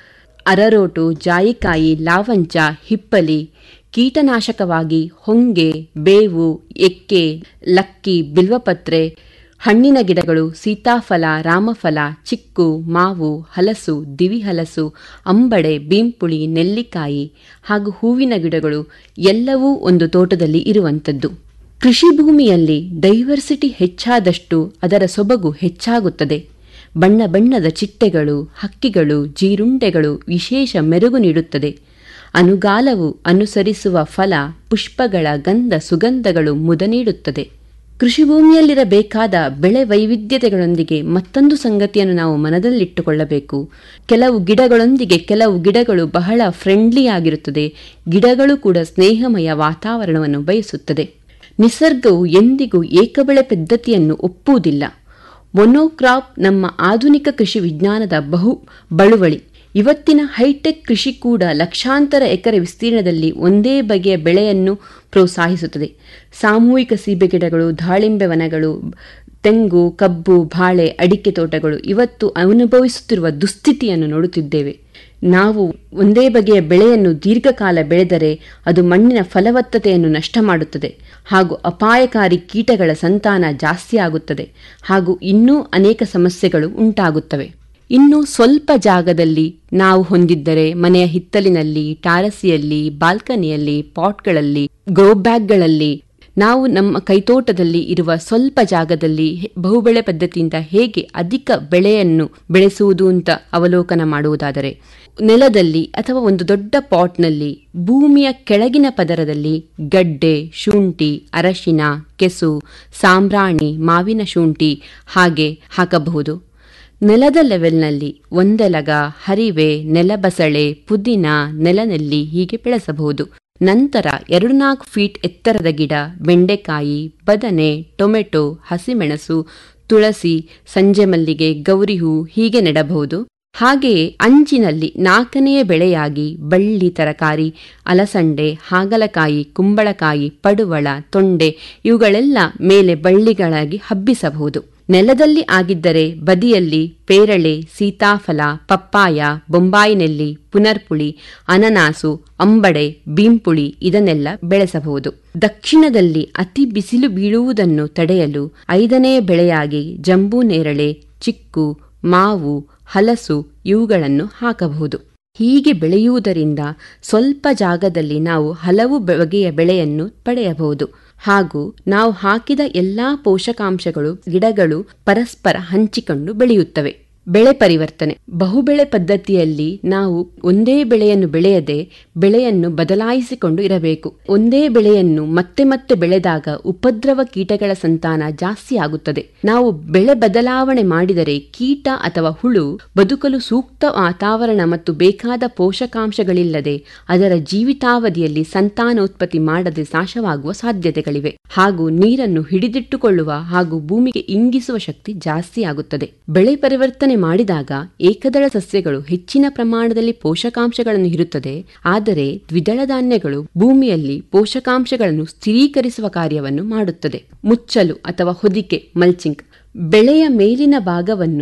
ಅರರೋಟು ಜಾಯಿಕಾಯಿ ಲಾವಂಚ ಹಿಪ್ಪಲಿ ಕೀಟನಾಶಕವಾಗಿ ಹೊಂಗೆ ಬೇವು ಎಕ್ಕೆ ಲಕ್ಕಿ ಬಿಲ್ವಪತ್ರೆ ಹಣ್ಣಿನ ಗಿಡಗಳು ಸೀತಾಫಲ ರಾಮಫಲ ಚಿಕ್ಕು ಮಾವು ಹಲಸು ದಿವಿಹಲಸು ಅಂಬಡೆ ಬೀಂಪುಳಿ ನೆಲ್ಲಿಕಾಯಿ ಹಾಗೂ ಹೂವಿನ ಗಿಡಗಳು ಎಲ್ಲವೂ ಒಂದು ತೋಟದಲ್ಲಿ ಇರುವಂಥದ್ದು ಕೃಷಿ ಭೂಮಿಯಲ್ಲಿ ಡೈವರ್ಸಿಟಿ ಹೆಚ್ಚಾದಷ್ಟು ಅದರ ಸೊಬಗು ಹೆಚ್ಚಾಗುತ್ತದೆ ಬಣ್ಣ ಬಣ್ಣದ ಚಿಟ್ಟೆಗಳು ಹಕ್ಕಿಗಳು ಜೀರುಂಡೆಗಳು ವಿಶೇಷ ಮೆರುಗು ನೀಡುತ್ತದೆ ಅನುಗಾಲವು ಅನುಸರಿಸುವ ಫಲ ಪುಷ್ಪಗಳ ಗಂಧ ಸುಗಂಧಗಳು ಮುದ ನೀಡುತ್ತದೆ ಕೃಷಿ ಭೂಮಿಯಲ್ಲಿರಬೇಕಾದ ಬೆಳೆ ವೈವಿಧ್ಯತೆಗಳೊಂದಿಗೆ ಮತ್ತೊಂದು ಸಂಗತಿಯನ್ನು ನಾವು ಮನದಲ್ಲಿಟ್ಟುಕೊಳ್ಳಬೇಕು ಕೆಲವು ಗಿಡಗಳೊಂದಿಗೆ ಕೆಲವು ಗಿಡಗಳು ಬಹಳ ಫ್ರೆಂಡ್ಲಿ ಆಗಿರುತ್ತದೆ ಗಿಡಗಳು ಕೂಡ ಸ್ನೇಹಮಯ ವಾತಾವರಣವನ್ನು ಬಯಸುತ್ತದೆ ನಿಸರ್ಗವು ಎಂದಿಗೂ ಏಕಬೆಳೆ ಪದ್ಧತಿಯನ್ನು ಒಪ್ಪುವುದಿಲ್ಲ ಮೊನೋಕ್ರಾಪ್ ನಮ್ಮ ಆಧುನಿಕ ಕೃಷಿ ವಿಜ್ಞಾನದ ಬಹು ಬಳುವಳಿ ಇವತ್ತಿನ ಹೈಟೆಕ್ ಕೃಷಿ ಕೂಡ ಲಕ್ಷಾಂತರ ಎಕರೆ ವಿಸ್ತೀರ್ಣದಲ್ಲಿ ಒಂದೇ ಬಗೆಯ ಬೆಳೆಯನ್ನು ಪ್ರೋತ್ಸಾಹಿಸುತ್ತದೆ ಸಾಮೂಹಿಕ ಸೀಬೆ ಗಿಡಗಳು ದಾಳಿಂಬೆ ವನಗಳು ತೆಂಗು ಕಬ್ಬು ಬಾಳೆ ಅಡಿಕೆ ತೋಟಗಳು ಇವತ್ತು ಅನುಭವಿಸುತ್ತಿರುವ ದುಸ್ಥಿತಿಯನ್ನು ನೋಡುತ್ತಿದ್ದೇವೆ ನಾವು ಒಂದೇ ಬಗೆಯ ಬೆಳೆಯನ್ನು ದೀರ್ಘಕಾಲ ಬೆಳೆದರೆ ಅದು ಮಣ್ಣಿನ ಫಲವತ್ತತೆಯನ್ನು ನಷ್ಟ ಮಾಡುತ್ತದೆ ಹಾಗೂ ಅಪಾಯಕಾರಿ ಕೀಟಗಳ ಸಂತಾನ ಜಾಸ್ತಿ ಆಗುತ್ತದೆ ಹಾಗೂ ಇನ್ನೂ ಅನೇಕ ಸಮಸ್ಯೆಗಳು ಉಂಟಾಗುತ್ತವೆ ಇನ್ನು ಸ್ವಲ್ಪ ಜಾಗದಲ್ಲಿ ನಾವು ಹೊಂದಿದ್ದರೆ ಮನೆಯ ಹಿತ್ತಲಿನಲ್ಲಿ ಟಾರಸಿಯಲ್ಲಿ ಬಾಲ್ಕನಿಯಲ್ಲಿ ಪಾಟ್ಗಳಲ್ಲಿ ಗ್ರೋ ಬ್ಯಾಗ್ಗಳಲ್ಲಿ ನಾವು ನಮ್ಮ ಕೈತೋಟದಲ್ಲಿ ಇರುವ ಸ್ವಲ್ಪ ಜಾಗದಲ್ಲಿ ಬಹುಬೆಳೆ ಪದ್ಧತಿಯಿಂದ ಹೇಗೆ ಅಧಿಕ ಬೆಳೆಯನ್ನು ಬೆಳೆಸುವುದು ಅಂತ ಅವಲೋಕನ ಮಾಡುವುದಾದರೆ ನೆಲದಲ್ಲಿ ಅಥವಾ ಒಂದು ದೊಡ್ಡ ಪಾಟ್ನಲ್ಲಿ ಭೂಮಿಯ ಕೆಳಗಿನ ಪದರದಲ್ಲಿ ಗಡ್ಡೆ ಶುಂಠಿ ಅರಶಿನ ಕೆಸು ಸಾಂಬ್ರಾಣಿ ಮಾವಿನ ಶುಂಠಿ ಹಾಗೆ ಹಾಕಬಹುದು ನೆಲದ ಲೆವೆಲ್ನಲ್ಲಿ ಒಂದೆಲಗ ಹರಿವೆ ನೆಲಬಸಳೆ ಪುದೀನ ನೆಲನೆಲ್ಲಿ ಹೀಗೆ ಬೆಳೆಸಬಹುದು ನಂತರ ಎರಡು ನಾಲ್ಕು ಫೀಟ್ ಎತ್ತರದ ಗಿಡ ಬೆಂಡೆಕಾಯಿ ಬದನೆ ಟೊಮೆಟೊ ಹಸಿಮೆಣಸು ತುಳಸಿ ಸಂಜೆ ಮಲ್ಲಿಗೆ ಗೌರಿ ಹೂ ಹೀಗೆ ನೆಡಬಹುದು ಹಾಗೆಯೇ ಅಂಚಿನಲ್ಲಿ ನಾಲ್ಕನೆಯ ಬೆಳೆಯಾಗಿ ಬಳ್ಳಿ ತರಕಾರಿ ಅಲಸಂಡೆ ಹಾಗಲಕಾಯಿ ಕುಂಬಳಕಾಯಿ ಪಡುವಳ ತೊಂಡೆ ಇವುಗಳೆಲ್ಲ ಮೇಲೆ ಬಳ್ಳಿಗಳಾಗಿ ಹಬ್ಬಿಸಬಹುದು ನೆಲದಲ್ಲಿ ಆಗಿದ್ದರೆ ಬದಿಯಲ್ಲಿ ಪೇರಳೆ ಸೀತಾಫಲ ಪಪ್ಪಾಯ ಬೊಂಬಾಯಿನೆಲ್ಲಿ ಪುನರ್ಪುಳಿ ಅನನಾಸು ಅಂಬಡೆ ಬೀಂಪುಳಿ ಇದನ್ನೆಲ್ಲ ಬೆಳೆಸಬಹುದು ದಕ್ಷಿಣದಲ್ಲಿ ಅತಿ ಬಿಸಿಲು ಬೀಳುವುದನ್ನು ತಡೆಯಲು ಐದನೇ ಬೆಳೆಯಾಗಿ ಜಂಬೂ ನೇರಳೆ ಚಿಕ್ಕು ಮಾವು ಹಲಸು ಇವುಗಳನ್ನು ಹಾಕಬಹುದು ಹೀಗೆ ಬೆಳೆಯುವುದರಿಂದ ಸ್ವಲ್ಪ ಜಾಗದಲ್ಲಿ ನಾವು ಹಲವು ಬಗೆಯ ಬೆಳೆಯನ್ನು ಪಡೆಯಬಹುದು ಹಾಗೂ ನಾವು ಹಾಕಿದ ಎಲ್ಲಾ ಪೋಷಕಾಂಶಗಳು ಗಿಡಗಳು ಪರಸ್ಪರ ಹಂಚಿಕೊಂಡು ಬೆಳೆಯುತ್ತವೆ ಬೆಳೆ ಪರಿವರ್ತನೆ ಬಹುಬೆಳೆ ಪದ್ಧತಿಯಲ್ಲಿ ನಾವು ಒಂದೇ ಬೆಳೆಯನ್ನು ಬೆಳೆಯದೆ ಬೆಳೆಯನ್ನು ಬದಲಾಯಿಸಿಕೊಂಡು ಇರಬೇಕು ಒಂದೇ ಬೆಳೆಯನ್ನು ಮತ್ತೆ ಮತ್ತೆ ಬೆಳೆದಾಗ ಉಪದ್ರವ ಕೀಟಗಳ ಸಂತಾನ ಜಾಸ್ತಿ ಆಗುತ್ತದೆ ನಾವು ಬೆಳೆ ಬದಲಾವಣೆ ಮಾಡಿದರೆ ಕೀಟ ಅಥವಾ ಹುಳು ಬದುಕಲು ಸೂಕ್ತ ವಾತಾವರಣ ಮತ್ತು ಬೇಕಾದ ಪೋಷಕಾಂಶಗಳಿಲ್ಲದೆ ಅದರ ಜೀವಿತಾವಧಿಯಲ್ಲಿ ಸಂತಾನೋತ್ಪತ್ತಿ ಮಾಡದೆ ನಾಶವಾಗುವ ಸಾಧ್ಯತೆಗಳಿವೆ ಹಾಗೂ ನೀರನ್ನು ಹಿಡಿದಿಟ್ಟುಕೊಳ್ಳುವ ಹಾಗೂ ಭೂಮಿಗೆ ಇಂಗಿಸುವ ಶಕ್ತಿ ಜಾಸ್ತಿ ಆಗುತ್ತದೆ ಬೆಳೆ ಪರಿವರ್ತನೆ ಮಾಡಿದಾಗ ಏಕದಳ ಸಸ್ಯಗಳು ಹೆಚ್ಚಿನ ಪ್ರಮಾಣದಲ್ಲಿ ಪೋಷಕಾಂಶಗಳನ್ನು ಇರುತ್ತದೆ ಆದರೆ ದ್ವಿದಳ ಧಾನ್ಯಗಳು ಭೂಮಿಯಲ್ಲಿ ಪೋಷಕಾಂಶಗಳನ್ನು ಸ್ಥಿರೀಕರಿಸುವ ಕಾರ್ಯವನ್ನು ಮಾಡುತ್ತದೆ ಮುಚ್ಚಲು ಅಥವಾ ಹೊದಿಕೆ ಮಲ್ಚಿಂಗ್ ಬೆಳೆಯ ಮೇಲಿನ ಭಾಗವನ್ನು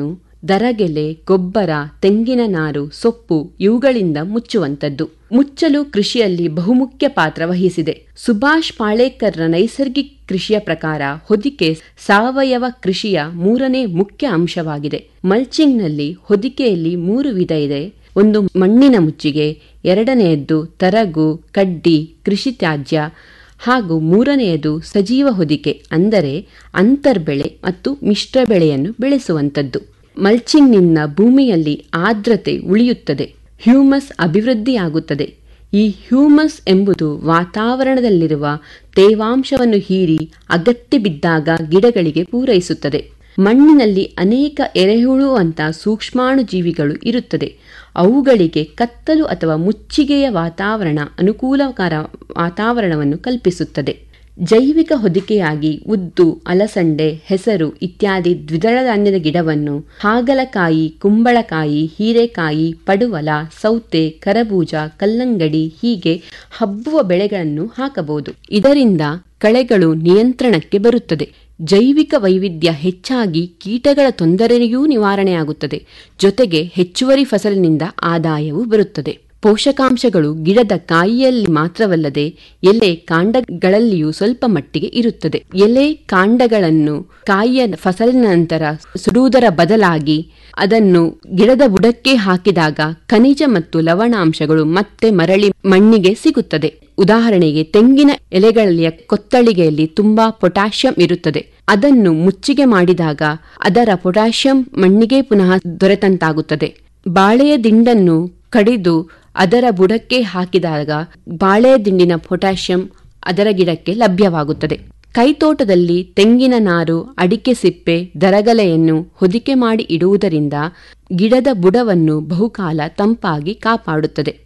ದರಗೆಲೆ ಗೊಬ್ಬರ ತೆಂಗಿನ ನಾರು ಸೊಪ್ಪು ಇವುಗಳಿಂದ ಮುಚ್ಚುವಂತದ್ದು ಮುಚ್ಚಲು ಕೃಷಿಯಲ್ಲಿ ಬಹುಮುಖ್ಯ ಪಾತ್ರ ವಹಿಸಿದೆ ಸುಭಾಷ್ ಪಾಳೇಕರ್ರ ನೈಸರ್ಗಿಕ ಕೃಷಿಯ ಪ್ರಕಾರ ಹೊದಿಕೆ ಸಾವಯವ ಕೃಷಿಯ ಮೂರನೇ ಮುಖ್ಯ ಅಂಶವಾಗಿದೆ ಮಲ್ಚಿಂಗ್ನಲ್ಲಿ ಹೊದಿಕೆಯಲ್ಲಿ ಮೂರು ವಿಧ ಇದೆ ಒಂದು ಮಣ್ಣಿನ ಮುಚ್ಚಿಗೆ ಎರಡನೆಯದ್ದು ತರಗು ಕಡ್ಡಿ ಕೃಷಿ ತ್ಯಾಜ್ಯ ಹಾಗೂ ಮೂರನೆಯದು ಸಜೀವ ಹೊದಿಕೆ ಅಂದರೆ ಅಂತರ್ಬೆಳೆ ಮತ್ತು ಮಿಶ್ರ ಬೆಳೆಯನ್ನು ಬೆಳೆಸುವಂಥದ್ದು ಮಲ್ಚಿಂಗ್ನಿಂದ ಭೂಮಿಯಲ್ಲಿ ಆರ್ದ್ರತೆ ಉಳಿಯುತ್ತದೆ ಹ್ಯೂಮಸ್ ಅಭಿವೃದ್ಧಿಯಾಗುತ್ತದೆ ಈ ಹ್ಯೂಮಸ್ ಎಂಬುದು ವಾತಾವರಣದಲ್ಲಿರುವ ತೇವಾಂಶವನ್ನು ಹೀರಿ ಅಗತ್ಯ ಬಿದ್ದಾಗ ಗಿಡಗಳಿಗೆ ಪೂರೈಸುತ್ತದೆ ಮಣ್ಣಿನಲ್ಲಿ ಅನೇಕ ಎರೆಹುಳು ಅಂತ ಸೂಕ್ಷ್ಮಾಣು ಜೀವಿಗಳು ಇರುತ್ತದೆ ಅವುಗಳಿಗೆ ಕತ್ತಲು ಅಥವಾ ಮುಚ್ಚಿಗೆಯ ವಾತಾವರಣ ಅನುಕೂಲಕರ ವಾತಾವರಣವನ್ನು ಕಲ್ಪಿಸುತ್ತದೆ ಜೈವಿಕ ಹೊದಿಕೆಯಾಗಿ ಉದ್ದು ಅಲಸಂಡೆ ಹೆಸರು ಇತ್ಯಾದಿ ದ್ವಿದಳ ಧಾನ್ಯದ ಗಿಡವನ್ನು ಹಾಗಲಕಾಯಿ ಕುಂಬಳಕಾಯಿ ಹೀರೆಕಾಯಿ ಪಡುವಲ ಸೌತೆ ಕರಬೂಜ ಕಲ್ಲಂಗಡಿ ಹೀಗೆ ಹಬ್ಬುವ ಬೆಳೆಗಳನ್ನು ಹಾಕಬಹುದು ಇದರಿಂದ ಕಳೆಗಳು ನಿಯಂತ್ರಣಕ್ಕೆ ಬರುತ್ತದೆ ಜೈವಿಕ ವೈವಿಧ್ಯ ಹೆಚ್ಚಾಗಿ ಕೀಟಗಳ ತೊಂದರೆಯೂ ನಿವಾರಣೆಯಾಗುತ್ತದೆ ಜೊತೆಗೆ ಹೆಚ್ಚುವರಿ ಫಸಲಿನಿಂದ ಆದಾಯವೂ ಬರುತ್ತದೆ ಪೋಷಕಾಂಶಗಳು ಗಿಡದ ಕಾಯಿಯಲ್ಲಿ ಮಾತ್ರವಲ್ಲದೆ ಎಲೆ ಕಾಂಡಗಳಲ್ಲಿಯೂ ಸ್ವಲ್ಪ ಮಟ್ಟಿಗೆ ಇರುತ್ತದೆ ಎಲೆ ಕಾಂಡಗಳನ್ನು ಕಾಯಿಯ ಫಸಲಿನ ನಂತರ ಸುಡುವುದರ ಬದಲಾಗಿ ಅದನ್ನು ಗಿಡದ ಬುಡಕ್ಕೆ ಹಾಕಿದಾಗ ಖನಿಜ ಮತ್ತು ಲವಣಾಂಶಗಳು ಮತ್ತೆ ಮರಳಿ ಮಣ್ಣಿಗೆ ಸಿಗುತ್ತದೆ ಉದಾಹರಣೆಗೆ ತೆಂಗಿನ ಎಲೆಗಳಲ್ಲಿಯ ಕೊತ್ತಳಿಗೆಯಲ್ಲಿ ತುಂಬಾ ಪೊಟ್ಯಾಷಿಯಂ ಇರುತ್ತದೆ ಅದನ್ನು ಮುಚ್ಚಿಗೆ ಮಾಡಿದಾಗ ಅದರ ಪೊಟ್ಯಾಷಿಯಂ ಮಣ್ಣಿಗೆ ಪುನಃ ದೊರೆತಂತಾಗುತ್ತದೆ ಬಾಳೆಯ ದಿಂಡನ್ನು ಕಡಿದು ಅದರ ಬುಡಕ್ಕೆ ಹಾಕಿದಾಗ ಬಾಳೆಯ ದಿಂಡಿನ ಪೊಟ್ಯಾಷಿಯಂ ಅದರ ಗಿಡಕ್ಕೆ ಲಭ್ಯವಾಗುತ್ತದೆ ಕೈತೋಟದಲ್ಲಿ ತೆಂಗಿನ ನಾರು ಅಡಿಕೆ ಸಿಪ್ಪೆ ದರಗಲೆಯನ್ನು ಹೊದಿಕೆ ಮಾಡಿ ಇಡುವುದರಿಂದ ಗಿಡದ ಬುಡವನ್ನು ಬಹುಕಾಲ ತಂಪಾಗಿ ಕಾಪಾಡುತ್ತದೆ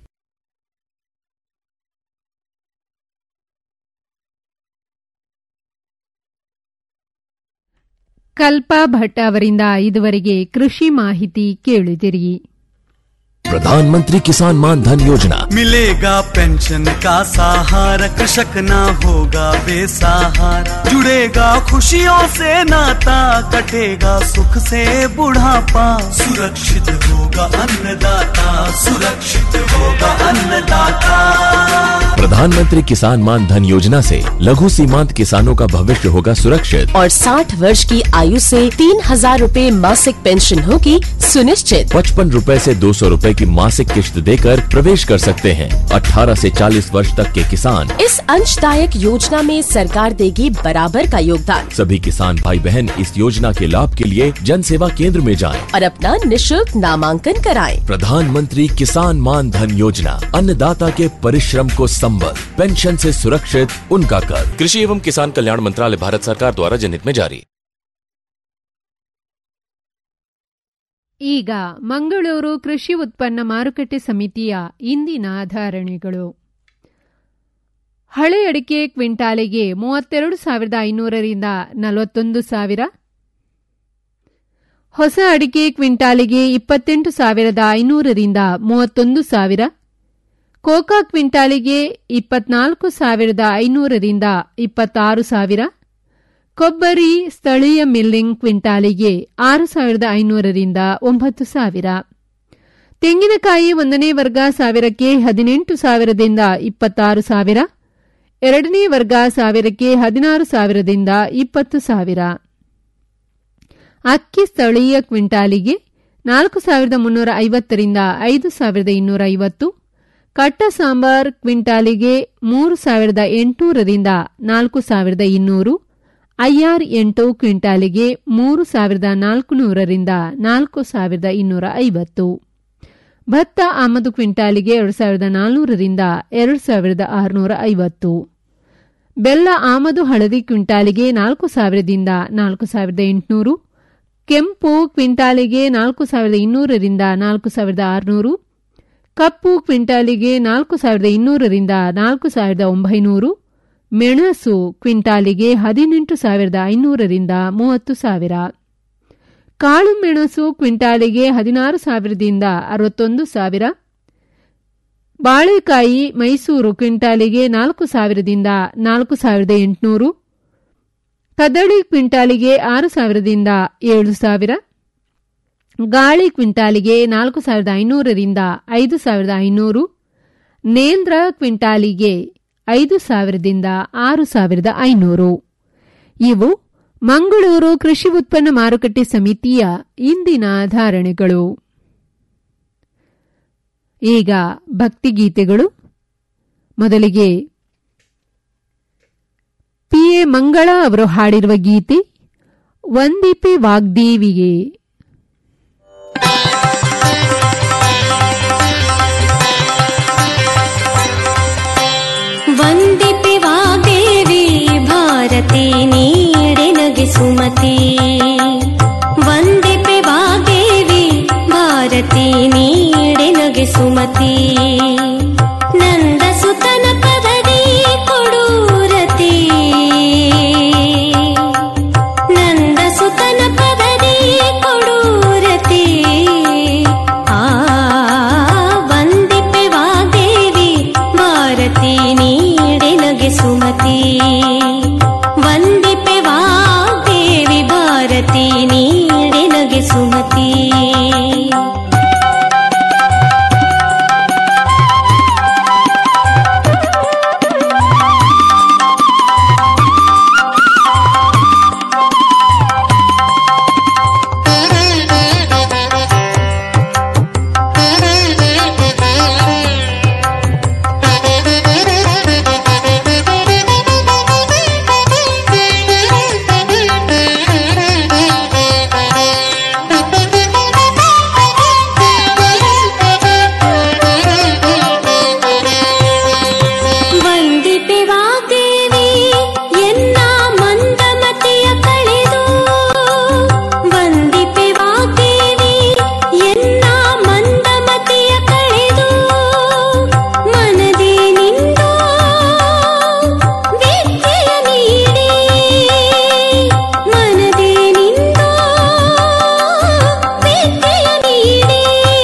ಕಲ್ಪಾ ಭಟ್ ಅವರಿಂದ ಇದುವರೆಗೆ ಕೃಷಿ ಮಾಹಿತಿ ಕೇಳಿದಿರಿ प्रधानमंत्री किसान मान धन योजना मिलेगा पेंशन का सहारा कृषक ना होगा बेसहारा जुड़ेगा खुशियों से नाता कटेगा सुख से बुढ़ापा सुरक्षित होगा अन्नदाता सुरक्षित होगा अन्नदाता प्रधानमंत्री किसान मान धन योजना से लघु सीमांत किसानों का भविष्य होगा सुरक्षित और 60 वर्ष की आयु से तीन हजार रूपए मासिक पेंशन होगी सुनिश्चित पचपन रूपए से दो सौ रूपए की मासिक किश्त देकर प्रवेश कर सकते हैं 18 से 40 वर्ष तक के किसान इस अंशदायक योजना में सरकार देगी बराबर का योगदान सभी किसान भाई बहन इस योजना के लाभ के लिए जन सेवा केंद्र में जाएं। और अपना निशुल्क नामांकन कराएं। प्रधानमंत्री किसान मान धन योजना अन्नदाता के परिश्रम को संबल पेंशन से सुरक्षित उनका कर कृषि एवं किसान कल्याण मंत्रालय भारत सरकार द्वारा जनहित में जारी ಈಗ ಮಂಗಳೂರು ಕೃಷಿ ಉತ್ಪನ್ನ ಮಾರುಕಟ್ಟೆ ಸಮಿತಿಯ ಇಂದಿನ ಧಾರಣೆಗಳು ಹಳೆ ಅಡಿಕೆ ಕ್ವಿಂಟಾಲಿಗೆ ಮೂವತ್ತೆರಡು ಸಾವಿರದ ಐನೂರರಿಂದ ನಲವತ್ತೊಂದು ಸಾವಿರ ಹೊಸ ಅಡಿಕೆ ಕ್ವಿಂಟಾಲಿಗೆ ಇಪ್ಪತ್ತೆಂಟು ಸಾವಿರದ ಐನೂರರಿಂದ ಮೂವತ್ತೊಂದು ಸಾವಿರ ಕೋಕಾ ಕ್ವಿಂಟಾಲಿಗೆ ಇಪ್ಪತ್ನಾಲ್ಕು ಸಾವಿರದ ಐನೂರರಿಂದ ಇಪ್ಪತ್ತಾರು ಸಾವಿರ ಕೊಬ್ಬರಿ ಸ್ಥಳೀಯ ಮಿಲ್ಲಿಂಗ್ ಕ್ವಿಂಟಾಲಿಗೆ ಆರು ಸಾವಿರದ ಐನೂರರಿಂದ ಒಂಬತ್ತು ಸಾವಿರ ತೆಂಗಿನಕಾಯಿ ಒಂದನೇ ವರ್ಗ ಸಾವಿರಕ್ಕೆ ಹದಿನೆಂಟು ಸಾವಿರದಿಂದ ಇಪ್ಪತ್ತಾರು ಸಾವಿರ ಎರಡನೇ ವರ್ಗ ಸಾವಿರಕ್ಕೆ ಹದಿನಾರು ಸಾವಿರದಿಂದ ಇಪ್ಪತ್ತು ಸಾವಿರ ಅಕ್ಕಿ ಸ್ಥಳೀಯ ಕ್ವಿಂಟಾಲಿಗೆ ನಾಲ್ಕು ಸಾವಿರದ ಮುನ್ನೂರ ಐವತ್ತರಿಂದ ಐದು ಸಾವಿರದ ಇನ್ನೂರ ಐವತ್ತು ಕಟ್ಟ ಸಾಂಬಾರ್ ಕ್ವಿಂಟಾಲಿಗೆ ಮೂರು ಸಾವಿರದ ಎಂಟುನೂರರಿಂದ ನಾಲ್ಕು ಸಾವಿರದ ಇನ್ನೂರು ಐಆರ್ ಎಂಟು ಕ್ವಿಂಟಾಲಿಗೆ ಮೂರು ಸಾವಿರದ ನಾಲ್ಕುನೂರರಿಂದ ನಾಲ್ಕು ಸಾವಿರದ ಇನ್ನೂರ ಐವತ್ತು ಭತ್ತ ಆಮದು ಕ್ವಿಂಟಾಲಿಗೆ ಎರಡು ಸಾವಿರದ ನಾಲ್ನೂರರಿಂದ ಎರಡು ಸಾವಿರದ ಆರುನೂರ ಐವತ್ತು ಬೆಲ್ಲ ಆಮದು ಹಳದಿ ಕ್ವಿಂಟಾಲಿಗೆ ನಾಲ್ಕು ಸಾವಿರದಿಂದ ನಾಲ್ಕು ಸಾವಿರದ ಎಂಟುನೂರು ಕೆಂಪು ಕ್ವಿಂಟಾಲಿಗೆ ನಾಲ್ಕು ಸಾವಿರದ ಇನ್ನೂರರಿಂದ ನಾಲ್ಕು ಸಾವಿರದ ಆರುನೂರು ಕಪ್ಪು ಕ್ವಿಂಟಾಲಿಗೆ ನಾಲ್ಕು ಸಾವಿರದ ಇನ್ನೂರರಿಂದ ನಾಲ್ಕು ಸಾವಿರದ ಒಂಬೈನೂರು ಮೆಣಸು ಕ್ವಿಂಟಾಲಿಗೆ ಹದಿನೆಂಟು ಸಾವಿರದ ಐನೂರರಿಂದ ಮೂವತ್ತು ಸಾವಿರ ಕಾಳು ಮೆಣಸು ಕ್ವಿಂಟಾಲಿಗೆ ಹದಿನಾರು ಸಾವಿರದಿಂದ ಅರವತ್ತೊಂದು ಸಾವಿರ ಬಾಳೆಕಾಯಿ ಮೈಸೂರು ಕ್ವಿಂಟಾಲಿಗೆ ನಾಲ್ಕು ಸಾವಿರದಿಂದ ನಾಲ್ಕು ಸಾವಿರದ ಎಂಟುನೂರು ಕದಳಿ ಕ್ವಿಂಟಾಲಿಗೆ ಆರು ಸಾವಿರದಿಂದ ಏಳು ಸಾವಿರ ಗಾಳಿ ಕ್ವಿಂಟಾಲಿಗೆ ನಾಲ್ಕು ಸಾವಿರದ ಐನೂರರಿಂದ ಐದು ಸಾವಿರದ ಐನೂರು ನೇಂದ್ರ ಕ್ವಿಂಟಾಲಿಗೆ ಐದು ಸಾವಿರದಿಂದ ಆರು ಸಾವಿರದ ಐನೂರು ಇವು ಮಂಗಳೂರು ಕೃಷಿ ಉತ್ಪನ್ನ ಮಾರುಕಟ್ಟೆ ಸಮಿತಿಯ ಇಂದಿನ ಧಾರಣೆಗಳು ಈಗ ಭಕ್ತಿಗೀತೆಗಳು ಮೊದಲಿಗೆ ಪಿ ಎ ಮಂಗಳ ಅವರು ಹಾಡಿರುವ ಗೀತೆ ವಂದಿಪೆ ವಾಗ್ದೇವಿಗೆ ವಂದಿಪೆ ವಾಗ್ದೇವಿ ಭಾರತಿ ನೀಡೆನಗೆ ಸುಮತಿ ವಂದಿಪೆ ವಾಗ್ದೇವಿ ಭಾರತಿ ನೀಡೆನಗೆ ಸುಮತಿ ನಂದ ಸುತನ ಪದವಿ ಕೊಡೂರತಿ ನಂದ ಸುತನ ಪದವಿ ಕೊಡೂರತಿ ಆ ವಂದಿಪೆ ವಾಗ್ದೇವಿ ಭಾರತಿ ನೀಡೆನಗೆ ಸುಮತಿ ವಂದಿಪೆ ವಾಗ್ದೇವಿ ಭಾರತಿ ನೀಡೆನಗೆ ಸುಮತಿ ವಂದಿಪೆ ವಾಗ್ದೇವಿ ಎನ್ನ ಮಂದಮತಿಯ ಕಳೆದು ವಂದಿಪೆ ವಾಗ್ದೇವಿ ಎನ್ನ ಮಂದಮತಿಯ ಕಳೆದು ಮನದಿ ನಿಂದು ವಿದ್ಯೆಯ ನೀಡಿ ಮನದಿ ನಿಂದು ವಿದ್ಯೆಯ ನೀಡಿ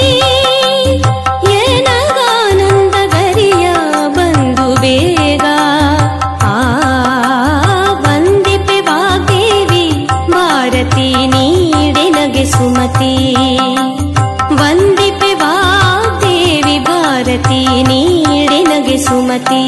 ಏನಗಾನಂದ ಗರಿಯ ಬಂದು ಬೇಗ ಆ ವಂದಿಪೆ ವಾಗ್ದೇವಿ ಭಾರತಿ ನೀಡೆನಗೆ ಸುಮತಿ ವಂದಿಪೆ ವಾಗ್ದೇವಿ ಭಾರತಿ ನೀಡೆನಗೆ ಸುಮತಿ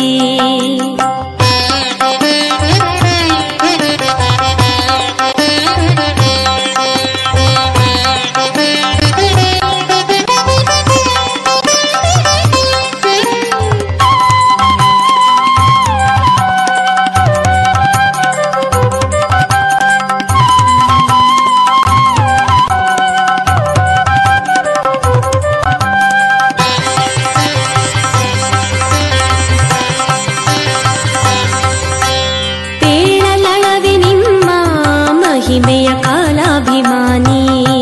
ಪೇಳಲಳವೆ ನಿಮ್ಮ ಮಹಿಮೆಯ ಕಾಲಾಭಿಮಾನಿ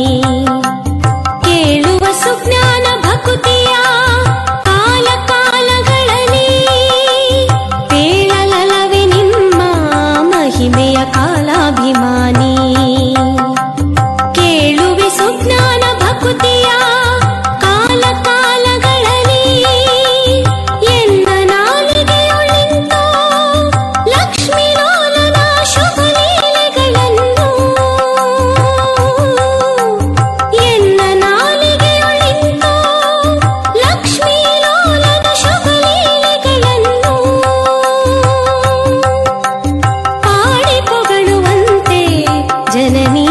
ಕೇಳುವ ಸುಜ್ಞಾನ ಭಕುತಿಯ ಕಾಲ ಕಾಲಗಳಲ್ಲಿ ಪೇಳಲಳವೆ ನಿಮ್ಮ ಮಹಿಮೆಯ ಕಾಲಾಭಿಮಾನಿ ಕೇಳುವೆ ಸುಜ್ಞಾನ ಭಕುತಿಯ ಕಾಲ ಕಾಲಗಳಲ್ಲಿ ಎನ್ನ ನಾಲಿಗೆಯೊಳಿಂತೋ ಲಕ್ಷ್ಮೀ ಲೋಲನ ಶುಭ ಲೀಲೆಗಳನ್ನು ಎನ್ನ ನಾಲಿಗೆಯೊಳಿಂತೋ ಲಕ್ಷ್ಮೀ ಲೋಲನ ಶುಭ ಲೀಲೆಗಳನ್ನು ಪಾಡಿ ಪೊಗಳುವಂತೆ ಜನನೀ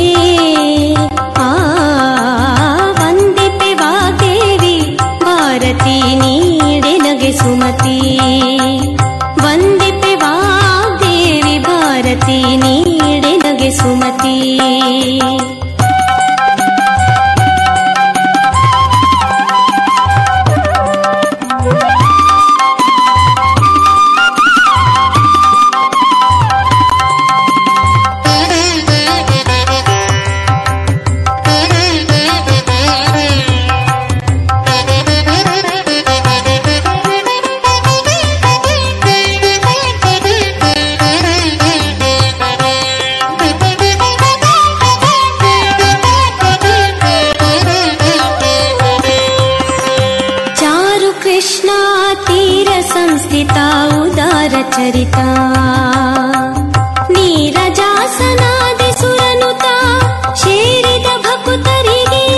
ಆ ವಂದಿಪೆ ವಾಗ್ದೇವಿ ಭಾರತಿ ನೀಡೆನಗೆ ಸುಮತಿ ವಂದಿಪೆ ವಾಗ್ದೇವಿ ಭಾರತಿ ನೀಡೆನಗೆ ಸುಮತಿ ಚಾರು ಕೃಷ್ಣ ತೀರ ಸಂಸ್ಥಿತ ಉದಾರ ಚರಿತ ನೀರಜಾಸನಾದಿ ಸುರನುತ ಶೇರಿದ ಭಕುತರಿಗೆ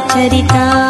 चरिता